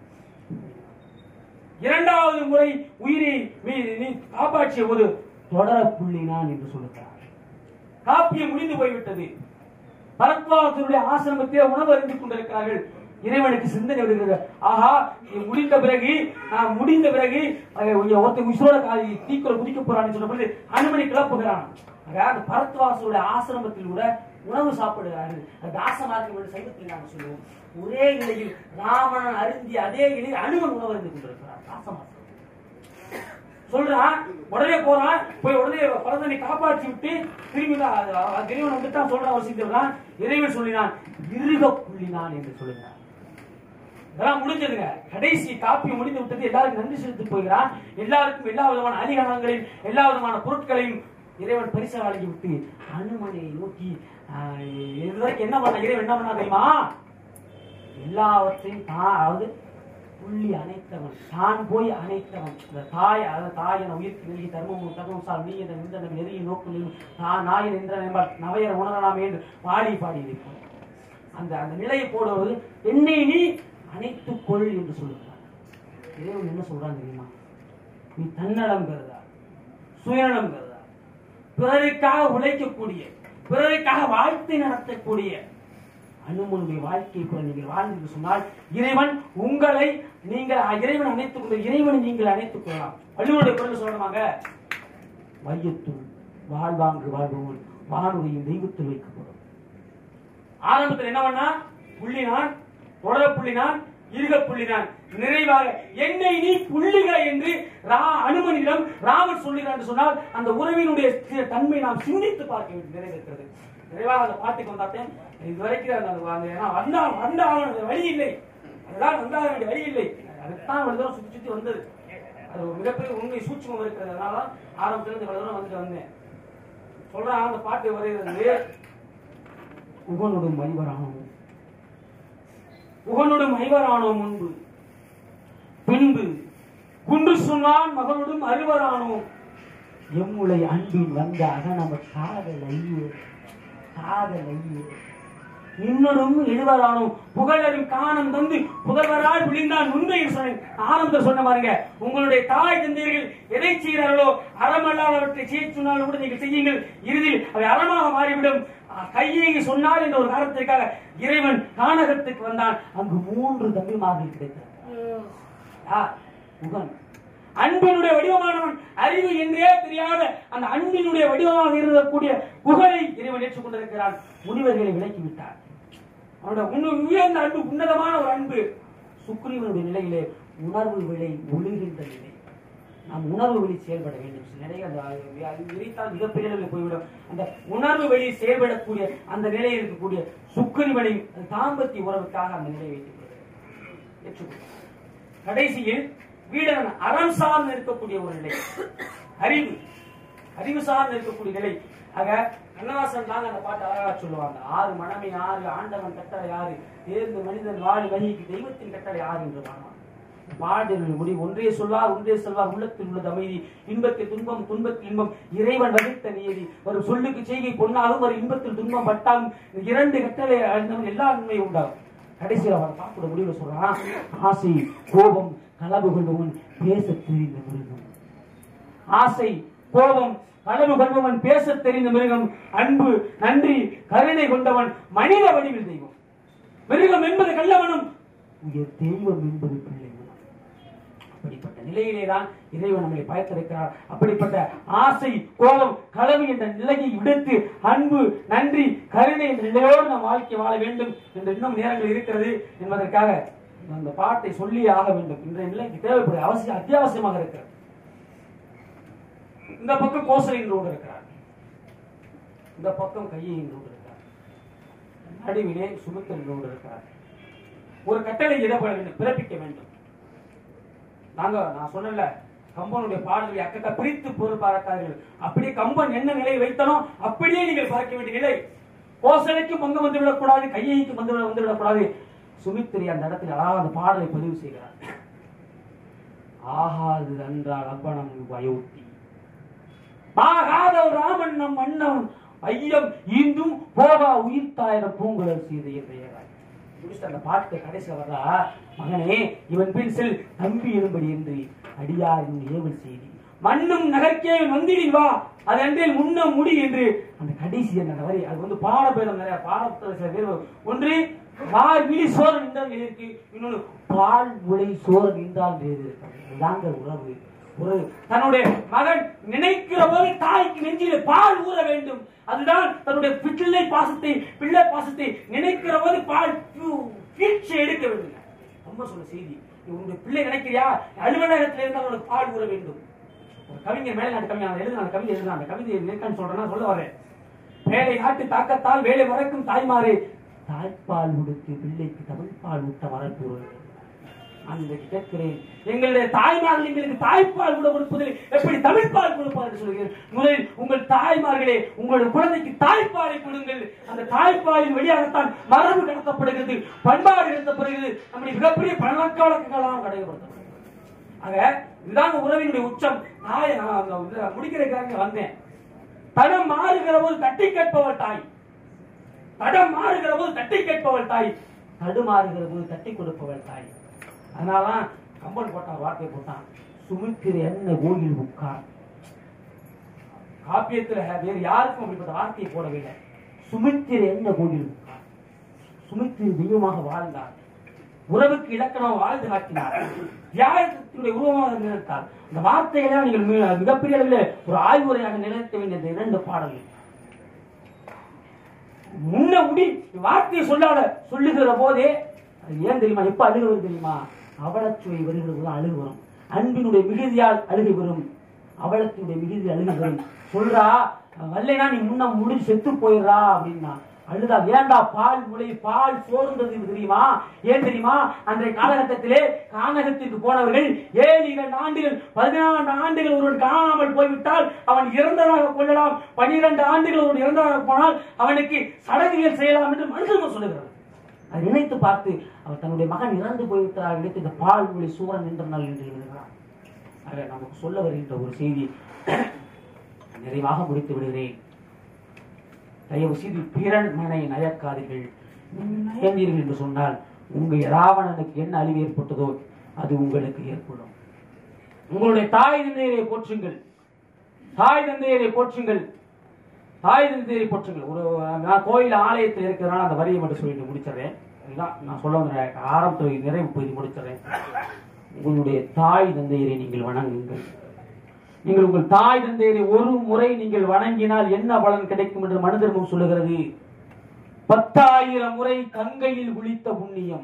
இரண்டாவது முறை உயிரை நீ- நீ காப்பாற்றிய போது தொடர புள்ளினான் என்று சொல்லுகிறார் காப்பியம் முடிந்து போய்விட்டது பரத்வாசருடைய ஆசிரமத்திலே உணவு அறிந்து கொண்டிருக்கிறார்கள் இறைவனுக்கு சிந்தனை வருகிறது ஆஹா இது முடிந்த பிறகு நான் முடிந்த பிறகு அஹ், ஒருத்தன் உயிரோட காலி தீக்குள்ள குதிக்க போறான்னு சொன்ன பொழுது அனுமதி கிளப்புகிறான் ஆக, அந்த பரத்வாசருடைய ஆசிரமத்தில் கூட உணவு சாப்பிடுகிறார்கள் அது தாசமார்க்கம் என்று சைவத்தில் நாங்கள் சொல்லுவோம் ஒரே இலையில் ராவணன் அருந்திய அதே இலையில் அனுமன் உணவு அருந்து கொண்டிருக்கிறார் தாசமார்க்கம் சொல்றான் உடனே போறான் போய் உடனே பரதனை காப்பாற்றி விட்டு திரும்பி தான் அது- அது இறைவன் வந்துட்டான் சொல்றான் வசிக்கிறான் இறைவன் சொல்லினான் இருக புள்ளினான் என்று சொல்லுகிறான் இதெல்லாம் முடிஞ்சதுங்க கடைசி காப்பி முடிந்து விட்டது எல்லாருக்கும் நன்றி செலுத்தி போகிறான் எல்லாருக்கும் எல்லா விதமான அதிகாரங்களையும் எல்லா விதமான பொருட்களையும் இறைவன் பரிசா வழங்கி விட்டு அனுமனை நோக்கி ஆஹ், இதுவரைக்கும் என்ன பண்ண இறைவன் என்ன பண்ணா தெரியுமா எல்லாவற்றையும் தான் அதாவது புள்ளி அணைத்தவன் தான் போய் அணைத்தவன் இந்த தாய் அதாவது தாய் என உயிர்க்கு நெருகி தர்மமும் தர்மம் சால் நீ என நின்ற நெருகி நோக்கு தான் நாய் நின்ற என்பார் நவையர் உணரலாம் என்று பாடி பாடி இருப்போம் அந்த அந்த நிலையை போடுவது என்னை நீ அணைத்துக் கொள் என்று சொல்லுகிறார் இறைவன் என்ன சொல்றான் தெரியுமா நீ தன்னலம் கருதா சுயநலம் கருதா பிறருக்காக உழைக்கக்கூடிய பிறருக்காக வாழ்க்கை நடத்தக்கூடிய அனுமனுடைய வாழ்க்கை கூட நீங்கள் வாழ்ந்து சொன்னால் இறைவன் உங்களை நீங்கள் இறைவன் அணைத்துக் கொள்ள இறைவனை நீங்கள் அணைத்துக் கொள்ளலாம் வள்ளுவருடைய குரல் சொல்லணுமாங்க வையத்துள் வாழ்வாங்கு வாழ்பவன் வானுடைய தெய்வத்தில் வைக்கப்படும் ஆரம்பத்தில் என்ன பண்ணா புள்ளினான் தொடர புள்ளினான் இருக புள்ளினான் நிறைவாக என்னை நீ புள்ளிக என்று ரா அனுமனிடம் ராமன் சொல்லுகிறான் என்று சொன்னால் அந்த உறவினுடைய சி- தன்மை நாம் சிந்தித்து பார்க்க வேண்டிய நிறைவேற்கிறது நிறைவாக அந்த பாட்டுக்கு வந்தாத்தேன் இதுவரைக்கும் அந்த அந்த ஏன்னா வந்தா வந்த ஆகணும் வழி இல்லை அதுதான் வந்தாக வேண்டிய வழி இல்லை அதுதான் இவ்வளவு தூரம் சுத்தி சுத்தி வந்தது அது ஒரு மிகப்பெரிய உண்மை சூட்சமம் இருக்கிறது அதனால தான் ஆரம்பத்துல இருந்து இவ்வளவு தூரம் வந்துட்டு வந்தேன் சொல்றான் அந்த பாட்டு வருகிறது உகனோடும் மைவரானோம் உகனோடும் மைவரானோம் முன்பு பின்பு குன்று சொன்னான் மகளோடும் அறுவரானோம் எம்முளை அன்பின் வந்த அகநம காதல் ஐயே காதல் ஐயே இன்னொரும் எழுவரானோம் புகழரும் காணம் தந்து புதல்வரால் விழிந்தான் உண்மை என்று சொன்னேன் ஆரம்பத்தில் சொன்ன பாருங்க உங்களுடைய தாய் தந்தையர்கள் எதை செய்கிறார்களோ அறமல்லாதவற்றை செய்ய சொன்னாலும் கூட நீங்கள் செய்யுங்கள் இறுதியில் அவை அறமாக மாறிவிடும் அஹ், கையை சொன்னால் என்ற ஒரு காரணத்திற்காக இறைவன் கானகத்துக்கு வந்தான் அங்கு மூன்று தம்பிமார்கள் கிடைத்தார் யார்? முகன் அன்பினுடைய வடிவமானவன் அறிவு என்றே தெரியாத அந்த அன்பினுடைய வடிவமாக இருக்கக்கூடிய புகழை இறைவன் ஏற்றுக்கொண்டிருக்கிறான் முனிவர்களை விலக்கி விட்டார் அவனுடைய உன்ன- உயர்ந்த அன்பு உன்னதமான ஒரு அன்பு சுக்ரீவனுடைய நிலையிலே உணர்வு விலை ஒளிகின்ற நிலை நாம் உணர்வு வழி செயல்பட வேண்டும் சில நிறைய அந்த அது விரித்தால் மிகப்பெரிய அளவில் போய்விடும் அந்த உணர்வு வழி செயல்படக்கூடிய அந்த நிலையில் இருக்கக்கூடிய சுக்ரீவனை அந்த தாம்பத்திய உறவுக்காக அந்த நிலையை வைத்துக் கொள்கிறது ஏற்றுக்கொள்கிறார் கடைசியில் வீடன் அறம் சார்ந்து இருக்கக்கூடிய ஒரு நிலை அறிவு அறிவு சார்ந்து இருக்கக்கூடிய நிலை ஆக கண்ணதாசன் தாங்க அந்த பாட்டு அழகா சொல்லுவாங்க ஆறு மனமே ஆறு ஆண்டவன் கட்டளை யாரு தேர்ந்து மனிதன் வாழி வகிக்கு தெய்வத்தின் கட்டளை யாரு என்று பாடுவான் பாடலின் முடி ஒன்றே சொல்லார் ஒன்றே சொல்வார் உள்ளத்தில் உள்ளது அமைதி இன்பத்தில் துன்பம் துன்பத்தில் இன்பம் இறைவன் வகுத்த நியதி ஒரு சொல்லுக்கு செய்கை பொன்னாலும் ஒரு இன்பத்தில் துன்பம் பட்டாலும் இந்த இரண்டு கட்டளை அறிந்தவன் எல்லா நன்மையும் உண்டாகும் கடைசியில் அவன் பாப்போட முடிவுல சொல்றான் ஆசை கோபம் களவு கொள்பவன் பேச தெரிந்த மிருகம் ஆசை கோபம் களவு கொள்பவன் பேச தெரிந்த மிருகம் அன்பு நன்றி கருணை கொண்டவன் மனித வடிவில் தெய்வம் மிருகம் என்பது கள்ளவனும் உயர் தெய்வம் என்பது பிள்ளை மனம். அப்படிப்பட்ட நிலையிலே தான் இறைவன் நம்மளை பயத்திருக்கிறார் அப்படிப்பட்ட ஆசை கோபம் களவு என்ற நிலையை விடுத்து அன்பு நன்றி கருணை என்ற நிலையோடு நாம் வாழ்க்கை வாழ வேண்டும் என்ற இன்னும் நேரங்கள் இருக்கிறது என்பதற்காக அந்த பாட்டை சொல்லியே ஆக வேண்டும் இன்றைய நிலைக்கு தேவைப்படும் அவசியம் அத்தியாவசியமாக இருக்கிறது இந்த பக்கம் கோசலை என்றோடு இருக்கிறார் இந்த பக்கம் கையை என்றோடு இருக்கிறார் நடுவிலே சுமித்தன் என்றோடு இருக்கிறார் ஒரு கட்டளை இடப்பட வேண்டும் பிறப்பிக்க வேண்டும் நாங்க நான் சொன்னல கம்பனுடைய பாடல்களை அக்கட்ட பிரித்து பொருள் பார்க்காதீர்கள் அப்படியே கம்பன் என்ன நிலையை வைத்தனோ அப்படியே நீங்கள் பார்க்க வேண்டிய நிலை கோசலைக்கும் பங்கு வந்து விடக்கூடாது கையைக்கும் வந்து வந்து விடக்கூடாது சுமித்திரி அந்த இடத்தில் அழகாக அந்த பாடலை பதிவு செய்கிறார் ஆகாது அன்றால் அப்பனம் வயோட்டி ஆகாத ஒரு ராமன் நம் அண்ணன் ஐயம் ஈந்தும் போகா உயிர்த்தாயிரம் பூங்குழல் சீதையை பெயராய் முடிச்சுட்டு அந்த பாட்டு கடைசியில் வர்றா மகனே இவன் பின் செல் தம்பி எழும்படி என்று அடியாரின் ஏவல் செய்தி மண்ணும் நகர்க்கே வந்திடின் வா அது அன்றில் முன்ன முடி என்று அந்த கடைசி அந்த வரி அது வந்து பாடபேதம் நிறைய பாடத்துல சில பேர் ஒன்று வார் விழி சோறு நின்றால் இருக்கு இன்னொன்று பால் விளை சோறு நின்றால் வேறு இதுதாங்க உறவு உறவு தன்னுடைய மகன் நினைக்கிற போது தாய்க்கு நெஞ்சிலே பால் ஊற வேண்டும் அதுதான் தன்னுடைய பிள்ளை பாசத்தை பிள்ளை பாசத்தை நினைக்கிற போது பால் பீட்சை எடுக்க வேண்டும் ரொம்ப சொல்ல செய்தி நீ உன்னுடைய பிள்ளை நினைக்கிறியா அலுவலகத்தில் இருந்தால் உனக்கு பால் ஊற வேண்டும் ஒரு கவிஞர் மேல்நாட்டு கவிஞர் அவன் எழுதின அந்த கவிதை எழுதின அந்த கவிதையை நினைக்கான்னு சொல்றேன்னா சொல்ல வரேன் வேலை நாட்டு தாக்கத்தால் வேலை வரைக்கும் தாய்மாரே தாய்ப்பால் கொடுத்து பிள்ளைக்கு தமிழ் பால் ஊட்ட வரக்கூறுவது நான் இன்றைக்கு கேட்கிறேன் எங்களுடைய தாய்மார்கள் எங்களுக்கு தாய்ப்பால் கூட கொடுப்பதில் எப்படி தமிழ் பால் கொடுப்பார் என்று சொல்கிறேன் முதலில் உங்கள் தாய்மார்களே உங்களுடைய குழந்தைக்கு தாய்ப்பாலை கொடுங்கள் அந்த தாய்ப்பாலின் வழியாகத்தான் மரபு கடத்தப்படுகிறது பண்பாடு கடத்தப்படுகிறது நம்முடைய மிகப்பெரிய பழக்க வழக்கங்களாம் கடைபிடித்தப்படுகிறது ஆக இதுதான் உறவினுடைய உச்சம் தாய் நான் அந்த இதுல முடிக்கிறதுக்காக வந்தேன் தடம் மாறுகிற போது தட்டி கேட்பவள் தாய் தடம் மாறுகிற போது தட்டி கேட்பவள் தாய் தடுமாறுகிற போது தட்டி கொடுப்பவள் தாய் அதனாலதான் கம்பன் போட்டான் வார்த்தையை போட்டான் சுமித்திர என்ன கோயில் உட்கார் காப்பியத்துல வேறு யாருக்கும் அப்படிப்பட்ட வார்த்தையை போடவில்லை சுமித்திர என்ன கோயில் உட்கார் சுமித்திர தெய்வமாக வாழ்ந்தார் உறவுக்கு இலக்கணம் வாழ்ந்து காட்டினார் தியாகத்தினுடைய உருவமாக நினைத்தார் இந்த வார்த்தைகளை நீங்கள் மி- மிகப்பெரிய அளவில் ஒரு ஆய்வுரையாக நினைத்த வேண்டிய இந்த இரண்டு பாடல்கள் முன்ன முடி வார்த்தையை சொல்லாத சொல்லுகிற போதே அது ஏன் தெரியுமா எப்ப அழுக வரும் தெரியுமா அவலச்சுவை வருகிற போது அழுகு வரும் அன்பினுடைய மிகுதியால் அழுகை வரும் அவலத்தினுடைய மிகுதி அழுகை வரும் சொல்றா வல்லைனா நீ முன்ன முடி செத்து போயிடுறா அப்படின்னா அழுதா ஏண்டா பால் முளை பால் சோர்ந்தது தெரியுமா ஏன் தெரியுமா அன்றைய காலகட்டத்திலே கானகத்திற்கு போனவர்கள் ஏழு இரண்டு ஆண்டுகள் பதினான்கு ஆண்டுகள் ஒருவன் காணாமல் போய்விட்டால் அவன் இறந்ததாக கொள்ளலாம் பனிரெண்டு ஆண்டுகள் ஒருவன் இறந்ததாக போனால் அவனுக்கு சடங்குகள் செய்யலாம் என்று மனுஷன் சொல்லுகிறார் அதை நினைத்து பார்த்து அவர் தன்னுடைய மகன் இறந்து போய்விட்டதாக நினைத்து இந்த பால் மொழி சூரன் நின்ற நாள் என்று எழுதுகிறார் ஆக நமக்கு சொல்ல வருகின்ற ஒரு செய்தி நிறைவாக முடித்து விடுகிறேன் தயவு செய்து பிறன் மனை நயக்காதீர்கள் நீங்கள் நயந்தீர்கள் என்று சொன்னால் உங்கள் ராவணனுக்கு என்ன அழிவு ஏற்பட்டதோ அது உங்களுக்கு ஏற்படும் உங்களுடைய தாய் தந்தையரை போற்றுங்கள் தாய் தந்தையரை போற்றுங்கள் தாய் தந்தையரை போற்றுங்கள் ஒரு நான் கோயில் ஆலயத்தில் இருக்கிறதுனால அந்த வரியை மட்டும் சொல்லிட்டு முடிச்சிடுறேன் இதுதான் நான் சொல்ல வந்த ஆரம்பத்தில் நிறைவு பகுதி முடிச்சிடுறேன் உங்களுடைய தாய் தந்தையரை நீங்கள் வணங்குங்கள் நீங்கள் உங்கள் தாய் தந்தையரை ஒரு முறை நீங்கள் வணங்கினால் என்ன பலன் கிடைக்கும் என்று மனு தர்மம் சொல்லுகிறது பத்தாயிரம் முறை கங்கையில் குளித்த புண்ணியம்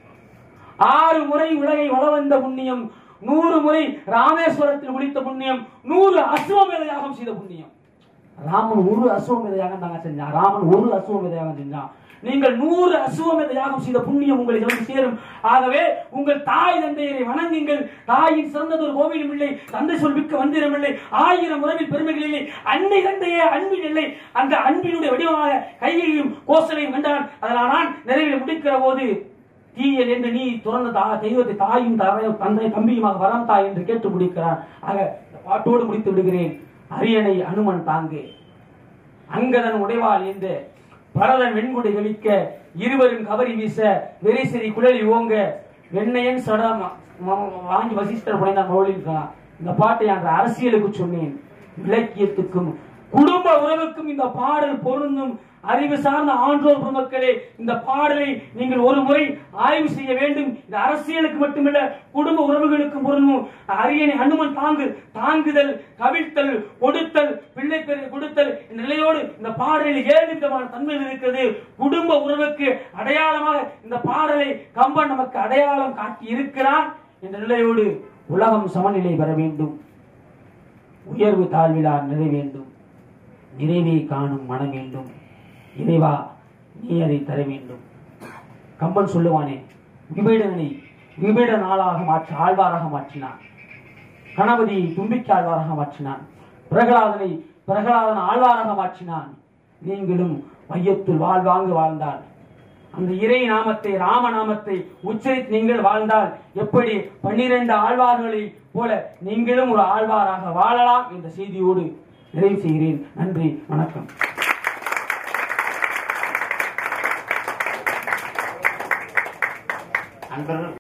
ஆறு முறை உலகை வள வந்த புண்ணியம் நூறு முறை ராமேஸ்வரத்தில் குளித்த புண்ணியம் நூறு அசுவமேத யாகம் செய்த புண்ணியம் ராமன் ஒரு அசுவமேத யாகம் தாங்க செஞ்சான் ராமன் ஒரு அசுவமேத யாகம் செஞ்சான் நீங்கள் நூறு அசுவமேத யாகம் செய்த புண்ணியம் உங்களுக்கு வந்து சேரும் ஆகவே உங்கள் தாய் தந்தையரை வணங்குங்கள் தாயின் சிறந்தது ஒரு கோவிலும் இல்லை தந்தை சொல் மிக்க வந்திரம் இல்லை ஆயிரம் உறவில் பெருமைகள் இல்லை அன்னை தந்தையே அன்பின் இல்லை அந்த அன்பினுடைய வடிவமாக கையையும் கோசலையும் கண்டான் அதனால் நான் நிறைவில் முடிக்கிற போது தீயல் என்று நீ துறந்த தா தெய்வத்தை தாயும் தாயும் தந்தை தம்பியுமாக வரம் தாய் என்று கேட்டு முடிக்கிறான் ஆக இந்த பாட்டோடு முடித்து விடுகிறேன் அரியணை அனுமன் தாங்கு அங்கதன் உடைவாள் இந்த பரதன் வெண்குடை வெளிக்க இருவரும் கவரி வீச வெறிசிறி குழலி ஓங்க வெண்ணையன் சடம் வாங்கி வசிஷ்டர் புனைந்தான் மொழின்றான் இந்த பாட்டை அந்த அரசியலுக்கு சொன்னேன் இலக்கியத்துக்கும் குடும்ப உறவுக்கும் இந்த பாடல் பொருந்தும் அறிவு சார்ந்த ஆன்றோர் பெருமக்களே இந்த பாடலை நீங்கள் ஒரு முறை ஆய்வு செய்ய வேண்டும் இந்த அரசியலுக்கு மட்டுமல்ல குடும்ப உறவுகளுக்கும் பொருந்தும் அரியணை அனுமன் தாங்கு தாங்குதல் கவிழ்த்தல் கொடுத்தல் பிள்ளை பெரு கொடுத்தல் இந்த நிலையோடு இந்த பாடலில் ஏழு விதமான தன்மைகள் இருக்கிறது குடும்ப உறவுக்கு அடையாளமாக இந்த பாடலை கம்பன் நமக்கு அடையாளம் காட்டி இருக்கிறான் என்ற நிலையோடு உலகம் சமநிலை பெற வேண்டும் உயர்வு தாழ்விலா நிறை வேண்டும் நிறைவை காணும் மனம் வேண்டும் இறைவா நீ அதை தர வேண்டும் கம்பன் சொல்லுவானே விபீடனை விபீட நாளாக மாற்றி ஆழ்வாராக மாற்றினான் கணபதி தும்பிக்கை ஆழ்வாராக மாற்றினான் பிரகலாதனை பிரகலாதன் ஆழ்வாராக மாற்றினான் நீங்களும் மையத்தில் வாழ்வாங்கு வாழ்ந்தால் அந்த இறை நாமத்தை ராம நாமத்தை உச்சரித்து நீங்கள் வாழ்ந்தால் எப்படி பன்னிரண்டு ஆழ்வார்களை போல நீங்களும் ஒரு ஆழ்வாராக வாழலாம் என்ற செய்தியோடு நிறைவு செய்கிறேன் நன்றி வணக்கம் அன்பர்கள்